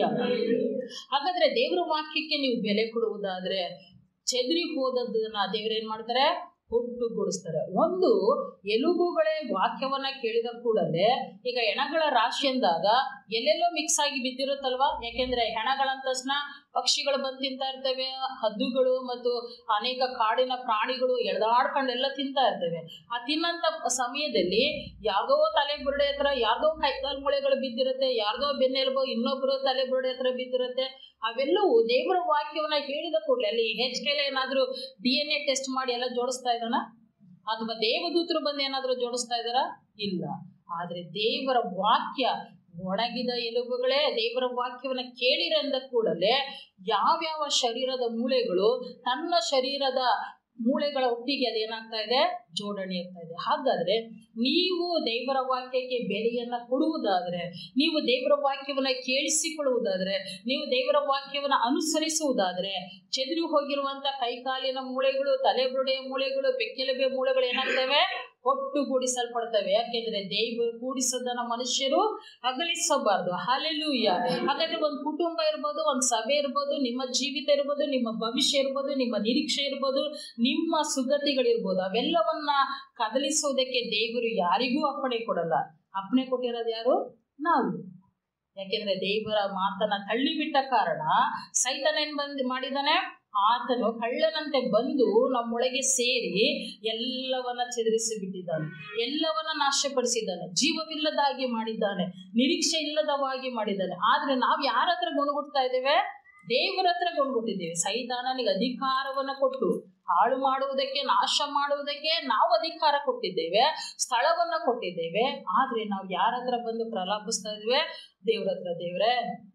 [SPEAKER 1] ಹಾಗಾದ್ರೆ ದೇವರ ವಾಕ್ಯಕ್ಕೆ ನೀವು ಬೆಲೆ ಕೊಡುವುದಾದ್ರೆ ಚೆದರಿ ಹೋದದ್ದನ್ನ ದೇವ್ರೇನ್ ಮಾಡ್ತಾರೆ ಒಟ್ಟುಗೂಡಿಸ್ತಾರೆ ಒಂದು ಎಲುಬುಗಳೇ ವಾಕ್ಯವನ್ನ ಕೇಳಿದ ಕೂಡಲೇ ಈಗ ಹೆಣಗಳ ರಾಶಿ ಅಂದಾಗ ಎಲ್ಲೆಲ್ಲೋ ಮಿಕ್ಸ್ ಆಗಿ ಬಿದ್ದಿರುತ್ತಲ್ವಾ ಯಾಕೆಂದ್ರೆ ಹೆಣಗಳಂದ ತಕ್ಷಣ ಪಕ್ಷಿಗಳು ಬಂದು ತಿಂತಾ ಇರ್ತವೆ ಹದ್ದುಗಳು ಮತ್ತು ಅನೇಕ ಕಾಡಿನ ಪ್ರಾಣಿಗಳು ಎಳ್ದಾಡ್ಕೊಂಡೆಲ್ಲ ತಿಂತಾ ಇರ್ತವೆ ಆ ತಿನ್ನಂತ ಸಮಯದಲ್ಲಿ ಯಾರ್ದೋ ತಲೆ ಬುರುಡೆ ಹತ್ರ ಯಾರ್ದೋ ಕೈಕಾಲು ಮೂಳೆಗಳು ಬಿದ್ದಿರುತ್ತೆ ಯಾರ್ದೋ ಬೆನ್ನೆಲುಬು ಇನ್ನೊಬ್ರು ತಲೆ ಬುರುಡೆ ಹತ್ರ ಬಿದ್ದಿರುತ್ತೆ ಅವೆಲ್ಲವೂ ದೇವರ ವಾಕ್ಯವನ್ನ ಹೇಳಿದ ಕೂಡಲೇ ಅಲ್ಲಿ ಹೆಚ್ ಏನಾದ್ರೂ ಡಿ ಎನ್ ಎ ಟೆಸ್ಟ್ ಮಾಡಿ ಎಲ್ಲ ಜೋಡಿಸ್ತಾ ಇದ್ದಾನ ಅಥವಾ ದೇವದೂತರು ಬಂದು ಏನಾದ್ರೂ ಜೋಡಿಸ್ತಾ ಇದಾರ ಇಲ್ಲ ಆದ್ರೆ ದೇವರ ವಾಕ್ಯ ಒಣಗಿದ ಎಲುಬುಗಳೇ ದೇವರ ವಾಕ್ಯವನ್ನ ಕೇಳಿರ ಅಂದ ಕೂಡಲೇ ಯಾವ್ಯಾವ ಶರೀರದ ಮೂಳೆಗಳು ತನ್ನ ಶರೀರದ ಮೂಳೆಗಳ ಒಟ್ಟಿಗೆ ಅದೇನಾಗ್ತಾ ಇದೆ ಜೋಡಣೆ ಆಗ್ತಾ ಇದೆ ಹಾಗಾದ್ರೆ ನೀವು ದೇವರ ವಾಕ್ಯಕ್ಕೆ ಬೆಲೆಯನ್ನ ಕೊಡುವುದಾದ್ರೆ ನೀವು ದೇವರ ವಾಕ್ಯವನ್ನ ಕೇಳಿಸಿಕೊಳ್ಳುವುದಾದ್ರೆ ನೀವು ದೇವರ ವಾಕ್ಯವನ್ನ ಅನುಸರಿಸುವುದಾದ್ರೆ ಚೆದರಿ ಹೋಗಿರುವಂತ ಕೈಕಾಲಿನ ಮೂಳೆಗಳು ತಲೆಬುರುಡೆಯ ಮೂಳೆಗಳು ಬೆಕ್ಕೆಲಬೆ ಮೂಳೆಗಳು ಏನಾಗ್ತವೆ ಒಟ್ಟುಗೂಡಿಸಲ್ಪಡ್ತವೆ ಯಾಕೆಂದ್ರೆ ದೇವರು ಕೂಡಿಸದನ್ನ ಮನುಷ್ಯರು ಅಗಲಿಸಬಾರ್ದು ಹಾಲೆಲೂಯ ಹಾಗಾದ್ರೆ ಒಂದು ಕುಟುಂಬ ಇರ್ಬೋದು ಒಂದು ಸಭೆ ಇರ್ಬೋದು ನಿಮ್ಮ ಜೀವಿತ ಇರ್ಬೋದು ನಿಮ್ಮ ಭವಿಷ್ಯ ಇರ್ಬೋದು ನಿಮ್ಮ ನಿರೀಕ್ಷೆ ಇರ್ಬೋದು ನಿಮ್ಮ ಸುಗತಿಗಳಿರ್ಬೋದು ಅವೆಲ್ಲವನ್ನ ಕದಲಿಸುವುದಕ್ಕೆ ದೇವರು ಯಾರಿಗೂ ಅಪ್ಪಣೆ ಕೊಡಲ್ಲ ಅಪ್ಪಣೆ ಕೊಟ್ಟಿರೋದು ಯಾರು ನಾವು ಯಾಕೆಂದ್ರೆ ದೇವರ ಮಾತನ್ನ ತಳ್ಳಿಬಿಟ್ಟ ಕಾರಣ ಸೈತನ ಏನ್ ಬಂದ್ ಮಾಡಿದಾನೆ ಆತನು ಕಳ್ಳನಂತೆ ಬಂದು ನಮ್ಮೊಳಗೆ ಸೇರಿ ಎಲ್ಲವನ್ನ ಚೆದರಿಸಿ ಬಿಟ್ಟಿದ್ದಾನೆ ಎಲ್ಲವನ್ನ ನಾಶಪಡಿಸಿದ್ದಾನೆ ಜೀವವಿಲ್ಲದಾಗಿ ಮಾಡಿದ್ದಾನೆ ನಿರೀಕ್ಷೆ ಇಲ್ಲದವಾಗಿ ಮಾಡಿದ್ದಾನೆ ಆದ್ರೆ ನಾವು ಯಾರ ಹತ್ರ ಗುಣಗುಡ್ತಾ ಇದ್ದೇವೆ ದೇವರ ಹತ್ರ ಗುಣಗುಟ್ಟಿದ್ದೇವೆ ಸೈತಾನನಿಗೆ ಅಧಿಕಾರವನ್ನ ಕೊಟ್ಟು ಹಾಳು ಮಾಡುವುದಕ್ಕೆ ನಾಶ ಮಾಡುವುದಕ್ಕೆ ನಾವು ಅಧಿಕಾರ ಕೊಟ್ಟಿದ್ದೇವೆ ಸ್ಥಳವನ್ನ ಕೊಟ್ಟಿದ್ದೇವೆ ಆದ್ರೆ ನಾವು ಯಾರ ಹತ್ರ ಬಂದು ಪ್ರಲಾಪಿಸ್ತಾ ಇದ್ದೇವೆ ದೇವ್ರ ಹತ್ರ ದೇವ್ರೆ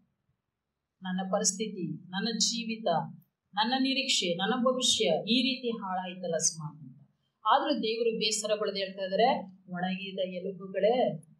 [SPEAKER 1] ನನ್ನ ಪರಿಸ್ಥಿತಿ ನನ್ನ ಜೀವಿತ ನನ್ನ ನಿರೀಕ್ಷೆ ನನ್ನ ಭವಿಷ್ಯ ಈ ರೀತಿ ಹಾಳಾಯ್ತಲ್ಲ ಸ್ಮಾರ್ಟ್ ಅಂತ ಆದ್ರೂ ದೇವರು ಬೇಸರಗೊಳ್ಳದೆ ಹೇಳ್ತಾ ಇದಾರೆ ಒಣಗಿದ ಎಲುಬುಗಳೇ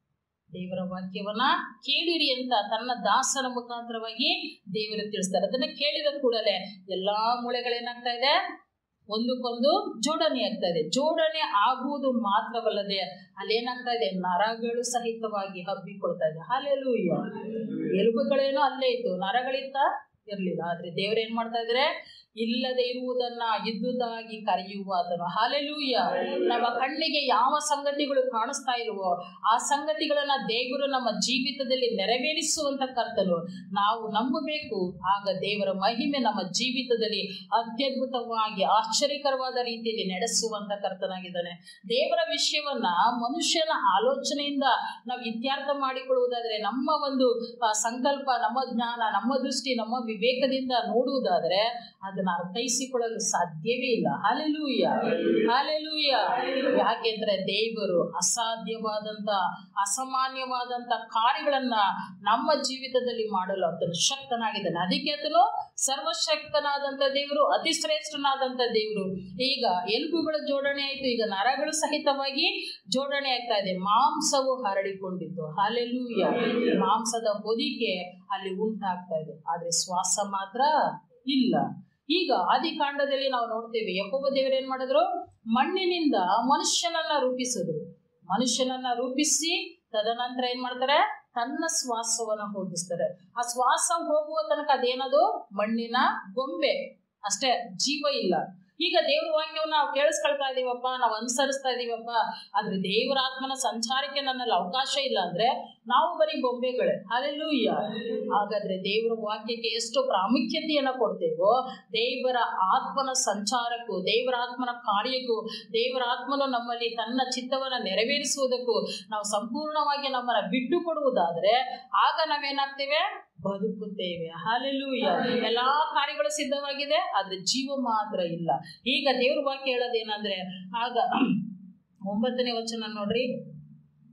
[SPEAKER 1] ದೇವರ ವಾಕ್ಯವನ್ನ ಕೇಳಿರಿ ಅಂತ ತನ್ನ ದಾಸನ ಮುಖಾಂತರವಾಗಿ ದೇವರು ತಿಳಿಸ್ತಾರೆ ಅದನ್ನ ಕೇಳಿದ ಕೂಡಲೇ ಎಲ್ಲಾ ಮೂಳೆಗಳೇನಾಗ್ತಾ ಇದೆ ಒಂದಕ್ಕೊಂದು ಜೋಡಣೆ ಆಗ್ತಾ ಇದೆ ಜೋಡಣೆ ಆಗುವುದು ಮಾತ್ರವಲ್ಲದೆ ಅಲ್ಲೇನಾಗ್ತಾ ಇದೆ ನರಗಳು ಸಹಿತವಾಗಿ ಹಬ್ಬಿಕೊಳ್ತಾ ಇದೆ ಹಾಲೆಲೂಯ್ಯ ಎಲುಬುಗಳೇನೋ ಅಲ್ಲೇ ಇತ್ತು ನರಗಳಿತ್ತ ಇರ್ಲಿಲ್ಲ ಆದ್ರೆ ದೇವ್ರು ಏನ್ ಮಾಡ್ತಾ ಇದ್ರೆ ಇಲ್ಲದೆ ಇರುವುದನ್ನ ಇದ್ದುದಾಗಿ ಕರೆಯುವ ಅದನ್ನು ಹಾಲೆಲೂಯ ನಮ್ಮ ಕಣ್ಣಿಗೆ ಯಾವ ಸಂಗತಿಗಳು ಕಾಣಿಸ್ತಾ ಇರುವೋ ಆ ಸಂಗತಿಗಳನ್ನ ದೇವರು ನಮ್ಮ ಜೀವಿತದಲ್ಲಿ ನೆರವೇರಿಸುವಂತ ಕರ್ತನು ನಾವು ನಂಬಬೇಕು ಆಗ ದೇವರ ಮಹಿಮೆ ನಮ್ಮ ಜೀವಿತದಲ್ಲಿ ಅತ್ಯದ್ಭುತವಾಗಿ ಆಶ್ಚರ್ಯಕರವಾದ ರೀತಿಯಲ್ಲಿ ನಡೆಸುವಂತ ಕರ್ತನಾಗಿದ್ದಾನೆ ದೇವರ ವಿಷಯವನ್ನ ಮನುಷ್ಯನ ಆಲೋಚನೆಯಿಂದ ನಾವು ಇತ್ಯರ್ಥ ಮಾಡಿಕೊಳ್ಳುವುದಾದ್ರೆ ನಮ್ಮ ಒಂದು ಆ, ಸಂಕಲ್ಪ ನಮ್ಮ ಜ್ಞಾನ ನಮ್ಮ ದೃಷ್ಟಿ ನಮ್ಮ ವಿವೇಕದಿಂದ ನೋಡುವುದಾದ್ರೆ ಅದನ್ನ ಅರ್ಥೈಸಿಕೊಳ್ಳಲು ಸಾಧ್ಯವೇ ಇಲ್ಲ ಹಾಲೆಲೂಯ ಹಾಲೆಲೂಯ ಯಾಕೆಂದ್ರೆ ದೇವರು ಅಸಾಧ್ಯವಾದಂತ ಅಸಾಮಾನ್ಯವಾದಂತ ಕಾರ್ಯಗಳನ್ನ ನಮ್ಮ ಜೀವಿತದಲ್ಲಿ ಮಾಡಲು ಆತನು ಶಕ್ತನಾಗಿದ್ದಾನೆ ಅದಕ್ಕೆ ಆತನು ಸರ್ವಶಕ್ತನಾದಂತ ದೇವರು ಅತಿ ಶ್ರೇಷ್ಠನಾದಂತ ದೇವರು ಈಗ ಎಲುಬುಗಳ ಜೋಡಣೆ ಆಯ್ತು ಈಗ ನರಗಳು ಸಹಿತವಾಗಿ ಜೋಡಣೆ ಆಗ್ತಾ ಇದೆ ಮಾಂಸವು ಹರಡಿಕೊಂಡಿತ್ತು ಹಾಲೆಲೂಯ ಮಾಂಸದ ಹೊದಿಕೆ ಅಲ್ಲಿ ಉಂಟಾಗ್ತಾ ಇದೆ ಆದ್ರೆ ಶ್ವಾಸ ಮಾತ್ರ ಇಲ್ಲ ಈಗ ಆದಿಕಾಂಡದಲ್ಲಿ ನಾವು ನೋಡ್ತೇವೆ ಯಹೋವ ದೇವರು ಏನ್ ಮಾಡಿದ್ರು ಮಣ್ಣಿನಿಂದ ಮನುಷ್ಯನನ್ನ ರೂಪಿಸಿದ್ರು ಮನುಷ್ಯನನ್ನ ರೂಪಿಸಿ ತದನಂತರ ಏನ್ ಮಾಡ್ತಾರೆ ತನ್ನ ಶ್ವಾಸವನ್ನ ಹೋಗಿಸ್ತಾರೆ ಆ ಶ್ವಾಸ ಹೋಗುವ ತನಕ ಅದೇನದು ಮಣ್ಣಿನ ಗೊಂಬೆ ಅಷ್ಟೇ ಜೀವ ಇಲ್ಲ ಈಗ ದೇವ್ರ ವಾಕ್ಯವನ್ನು ನಾವು ಕೇಳಿಸ್ಕೊಳ್ತಾ ಇದೀವಪ್ಪ ನಾವು ಅನುಸರಿಸ್ತಾ ಇದೀವಪ್ಪ ಆದ್ರೆ ದೇವರ ಆತ್ಮನ ಸಂಚಾರಕ್ಕೆ ನನ್ನಲ್ಲಿ ಅವಕಾಶ ಇಲ್ಲ ಅಂದ್ರೆ ನಾವು ಬರೀ ಗೊಂಬೆಗಳೇ ಅಲ್ಲೆಲ್ಲೂಯ್ಯ ಹಾಗಾದ್ರೆ ದೇವರ ವಾಕ್ಯಕ್ಕೆ ಎಷ್ಟು ಪ್ರಾಮುಖ್ಯತೆಯನ್ನ ಕೊಡ್ತೇವೋ ದೇವರ ಆತ್ಮನ ಸಂಚಾರಕ್ಕೂ ದೇವರ ಆತ್ಮನ ಕಾರ್ಯಕ್ಕೂ ದೇವರ ಆತ್ಮನು ನಮ್ಮಲ್ಲಿ ತನ್ನ ಚಿತ್ತವನ್ನ ನೆರವೇರಿಸುವುದಕ್ಕೂ ನಾವು ಸಂಪೂರ್ಣವಾಗಿ ನಮ್ಮನ್ನ ಬಿಟ್ಟು ಕೊಡುವುದಾದ್ರೆ ಆಗ ನಾವೇನಾಗ್ತೇವೆ ಬದುಕುತ್ತೇವೆ ಹಾಲೆಲೂಯ ಎಲ್ಲಾ ಕಾರ್ಯಗಳು ಸಿದ್ಧವಾಗಿದೆ ಆದ್ರೆ ಜೀವ ಮಾತ್ರ ಇಲ್ಲ ಈಗ ದೇವ್ರ ವಾಕ್ಯ ಹೇಳೋದೇನಂದ್ರೆ ಆಗ ಒಂಬತ್ತನೇ ವಚನ ನೋಡ್ರಿ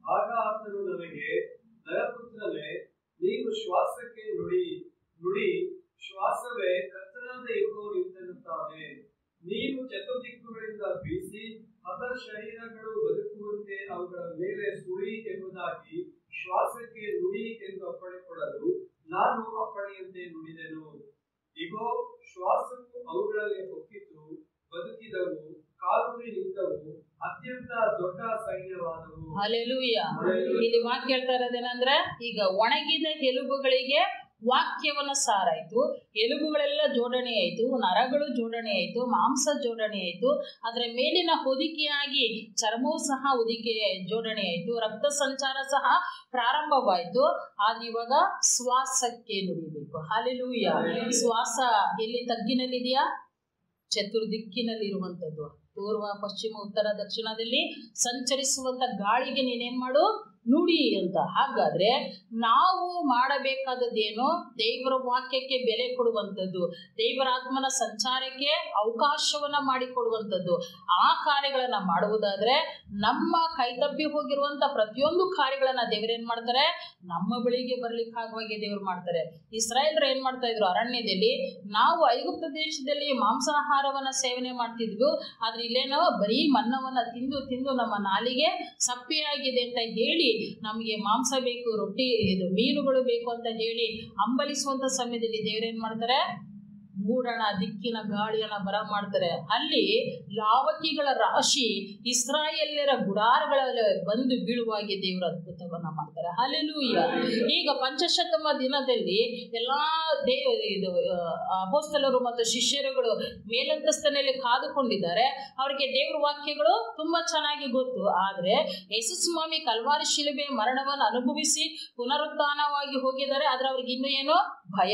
[SPEAKER 2] ಆಗ ಆತನು ನನಗೆ ನರಪುತ್ರನೇ ನೀನು ಶ್ವಾಸಕ್ಕೆ ನುಡಿ ನುಡಿ ಶ್ವಾಸವೇ ಕರ್ತನಾದ ಯೆಹೋವನು ಇಂತೆನ್ನುತ್ತಾನೆ ನೀನು ಚತುರ್ದಿಕ್ಕುಗಳಿಂದ ಬೀಸಿ ಹತ ಶರೀರಗಳು ಬದುಕುವಂತೆ ಅವುಗಳ ಮೇಲೆ ಸುಳಿ ಎಂಬುದಾಗಿ ಶ್ವಾಸಕ್ಕೆ ನುಡಿ ಎಂದು ಅಪ್ಪಣೆ ಕೊಡಲು ನಾನು ಅಪ್ಪಣೆಯಂತೆ ನುಡಿದೆನು ಇಗೋ ಶ್ವಾಸವು ಅವುಗಳಲ್ಲಿ ಹೊಕ್ಕಿತು ಬದುಕಿದವು ಕಾಲುವೆ ನಿಂತವು ಅತ್ಯಂತ ದೊಡ್ಡ ಸೈನ್ಯವಾದವು
[SPEAKER 1] ಅಲೆಲೂಯ ಇಲ್ಲಿ ವಾಕ್ಯ ಹೇಳ್ತಾ ಇರೋದೇನಂದ್ರೆ ಈಗ ಒಣಗಿದ ಎಲುಬುಗಳಿಗೆ ವಾಕ್ಯವನ್ನ ಸಾರಾಯ್ತು ಎಲುಬುಗಳೆಲ್ಲ ಜೋಡಣೆ ಆಯ್ತು ನರಗಳು ಜೋಡಣೆ ಆಯ್ತು ಮಾಂಸ ಜೋಡಣೆ ಆಯ್ತು ಅದರ ಮೇಲಿನ ಹೊದಿಕೆಯಾಗಿ ಚರ್ಮವೂ ಸಹ ಹೊದಿಕೆ ಜೋಡಣೆ ಆಯ್ತು ರಕ್ತ ಸಂಚಾರ ಸಹ ಪ್ರಾರಂಭವಾಯ್ತು ಆದ್ರೆ ಇವಾಗ ಶ್ವಾಸಕ್ಕೆ ನುಡಿಬೇಕು ಹಾಲೆಲೂಯ ಶ್ವಾಸ ಎಲ್ಲಿ ತಗ್ಗಿನಲ್ಲಿದೆಯಾ ಚತುರ್ದಿಕ್ಕಿನಲ್ಲಿರುವಂಥದ್ದು ಪೂರ್ವ ಪಶ್ಚಿಮ ಉತ್ತರ ದಕ್ಷಿಣದಲ್ಲಿ ಸಂಚರಿಸುವಂತ ಗಾಳಿಗೆ ನೀನೇನ್ ಮಾಡು ನುಡಿ ಅಂತ ಹಾಗಾದ್ರೆ ನಾವು ಮಾಡಬೇಕಾದದ್ದೇನು ದೇವರ ವಾಕ್ಯಕ್ಕೆ ಬೆಲೆ ಕೊಡುವಂಥದ್ದು ದೇವರ ಆತ್ಮನ ಸಂಚಾರಕ್ಕೆ ಅವಕಾಶವನ್ನ ಮಾಡಿಕೊಡುವಂಥದ್ದು ಆ ಕಾರ್ಯಗಳನ್ನ ಮಾಡುವುದಾದ್ರೆ ನಮ್ಮ ಕೈತಪ್ಪಿ ಹೋಗಿರುವಂತ ಪ್ರತಿಯೊಂದು ಕಾರ್ಯಗಳನ್ನ ದೇವರೇನ್ ಮಾಡ್ತಾರೆ ನಮ್ಮ ಬಳಿಗೆ ಬರ್ಲಿಕ್ಕಾಗುವಾಗೆ ದೇವ್ರು ಮಾಡ್ತಾರೆ ಇಸ್ರಾಯೇಲ್ರು ಏನ್ ಮಾಡ್ತಾ ಇದ್ರು ಅರಣ್ಯದಲ್ಲಿ ನಾವು ಐಗುಪ್ತ ದೇಶದಲ್ಲಿ ಮಾಂಸಾಹಾರವನ್ನ ಸೇವನೆ ಮಾಡ್ತಿದ್ವು ಆದ್ರೆ ಇಲ್ಲೇನೋ ಬರೀ ಮನ್ನವನ್ನ ತಿಂದು ತಿಂದು ನಮ್ಮ ನಾಲಿಗೆ ಸಪ್ಪೆಯಾಗಿದೆ ಅಂತ ಹೇಳಿ ನಮಗೆ ಮಾಂಸ ಬೇಕು ರೊಟ್ಟಿ ಇದು ಮೀನುಗಳು ಬೇಕು ಅಂತ ಹೇಳಿ ಹಂಬಲಿಸುವಂತ ಸಮಯದಲ್ಲಿ ದೇವ್ರೇನ್ ಮಾಡ್ತಾರೆ ಮೂಡಣ ದಿಕ್ಕಿನ ಗಾಳಿಯನ್ನ ಬರ ಮಾಡ್ತಾರೆ ಅಲ್ಲಿ ಲಾವಕಿಗಳ ರಾಶಿ ಇಸ್ರಾಯೇಲ್ಯರ ಗುಡಾರಗಳಲ್ಲಿ ಬಂದು ಬೀಳುವಾಗೆ ದೇವರ ಅದ್ಭುತವನ್ನ ಮಾಡ್ತಾರೆ ಅಲ್ಲೆಲೂಯ ಈಗ ಪಂಚಶತಮ ದಿನದಲ್ಲಿ ಎಲ್ಲಾ ದೇ ಇದು ಅಪೋಸ್ತಲರು ಮತ್ತು ಶಿಷ್ಯರುಗಳು ಮೇಲಂತಸ್ತಿನಲ್ಲಿ ಕಾದುಕೊಂಡಿದ್ದಾರೆ ಅವರಿಗೆ ದೇವ್ರ ವಾಕ್ಯಗಳು ತುಂಬಾ ಚೆನ್ನಾಗಿ ಗೊತ್ತು ಆದ್ರೆ ಯೇಸು ಸ್ವಾಮಿ ಕಲ್ವಾರಿ ಶಿಲುಬೆ ಮರಣವನ್ನು ಅನುಭವಿಸಿ ಪುನರುತ್ಥಾನವಾಗಿ ಹೋಗಿದ್ದಾರೆ ಆದ್ರೆ ಅವ್ರಿಗೆ ಇನ್ನು ಏನೋ ಭಯ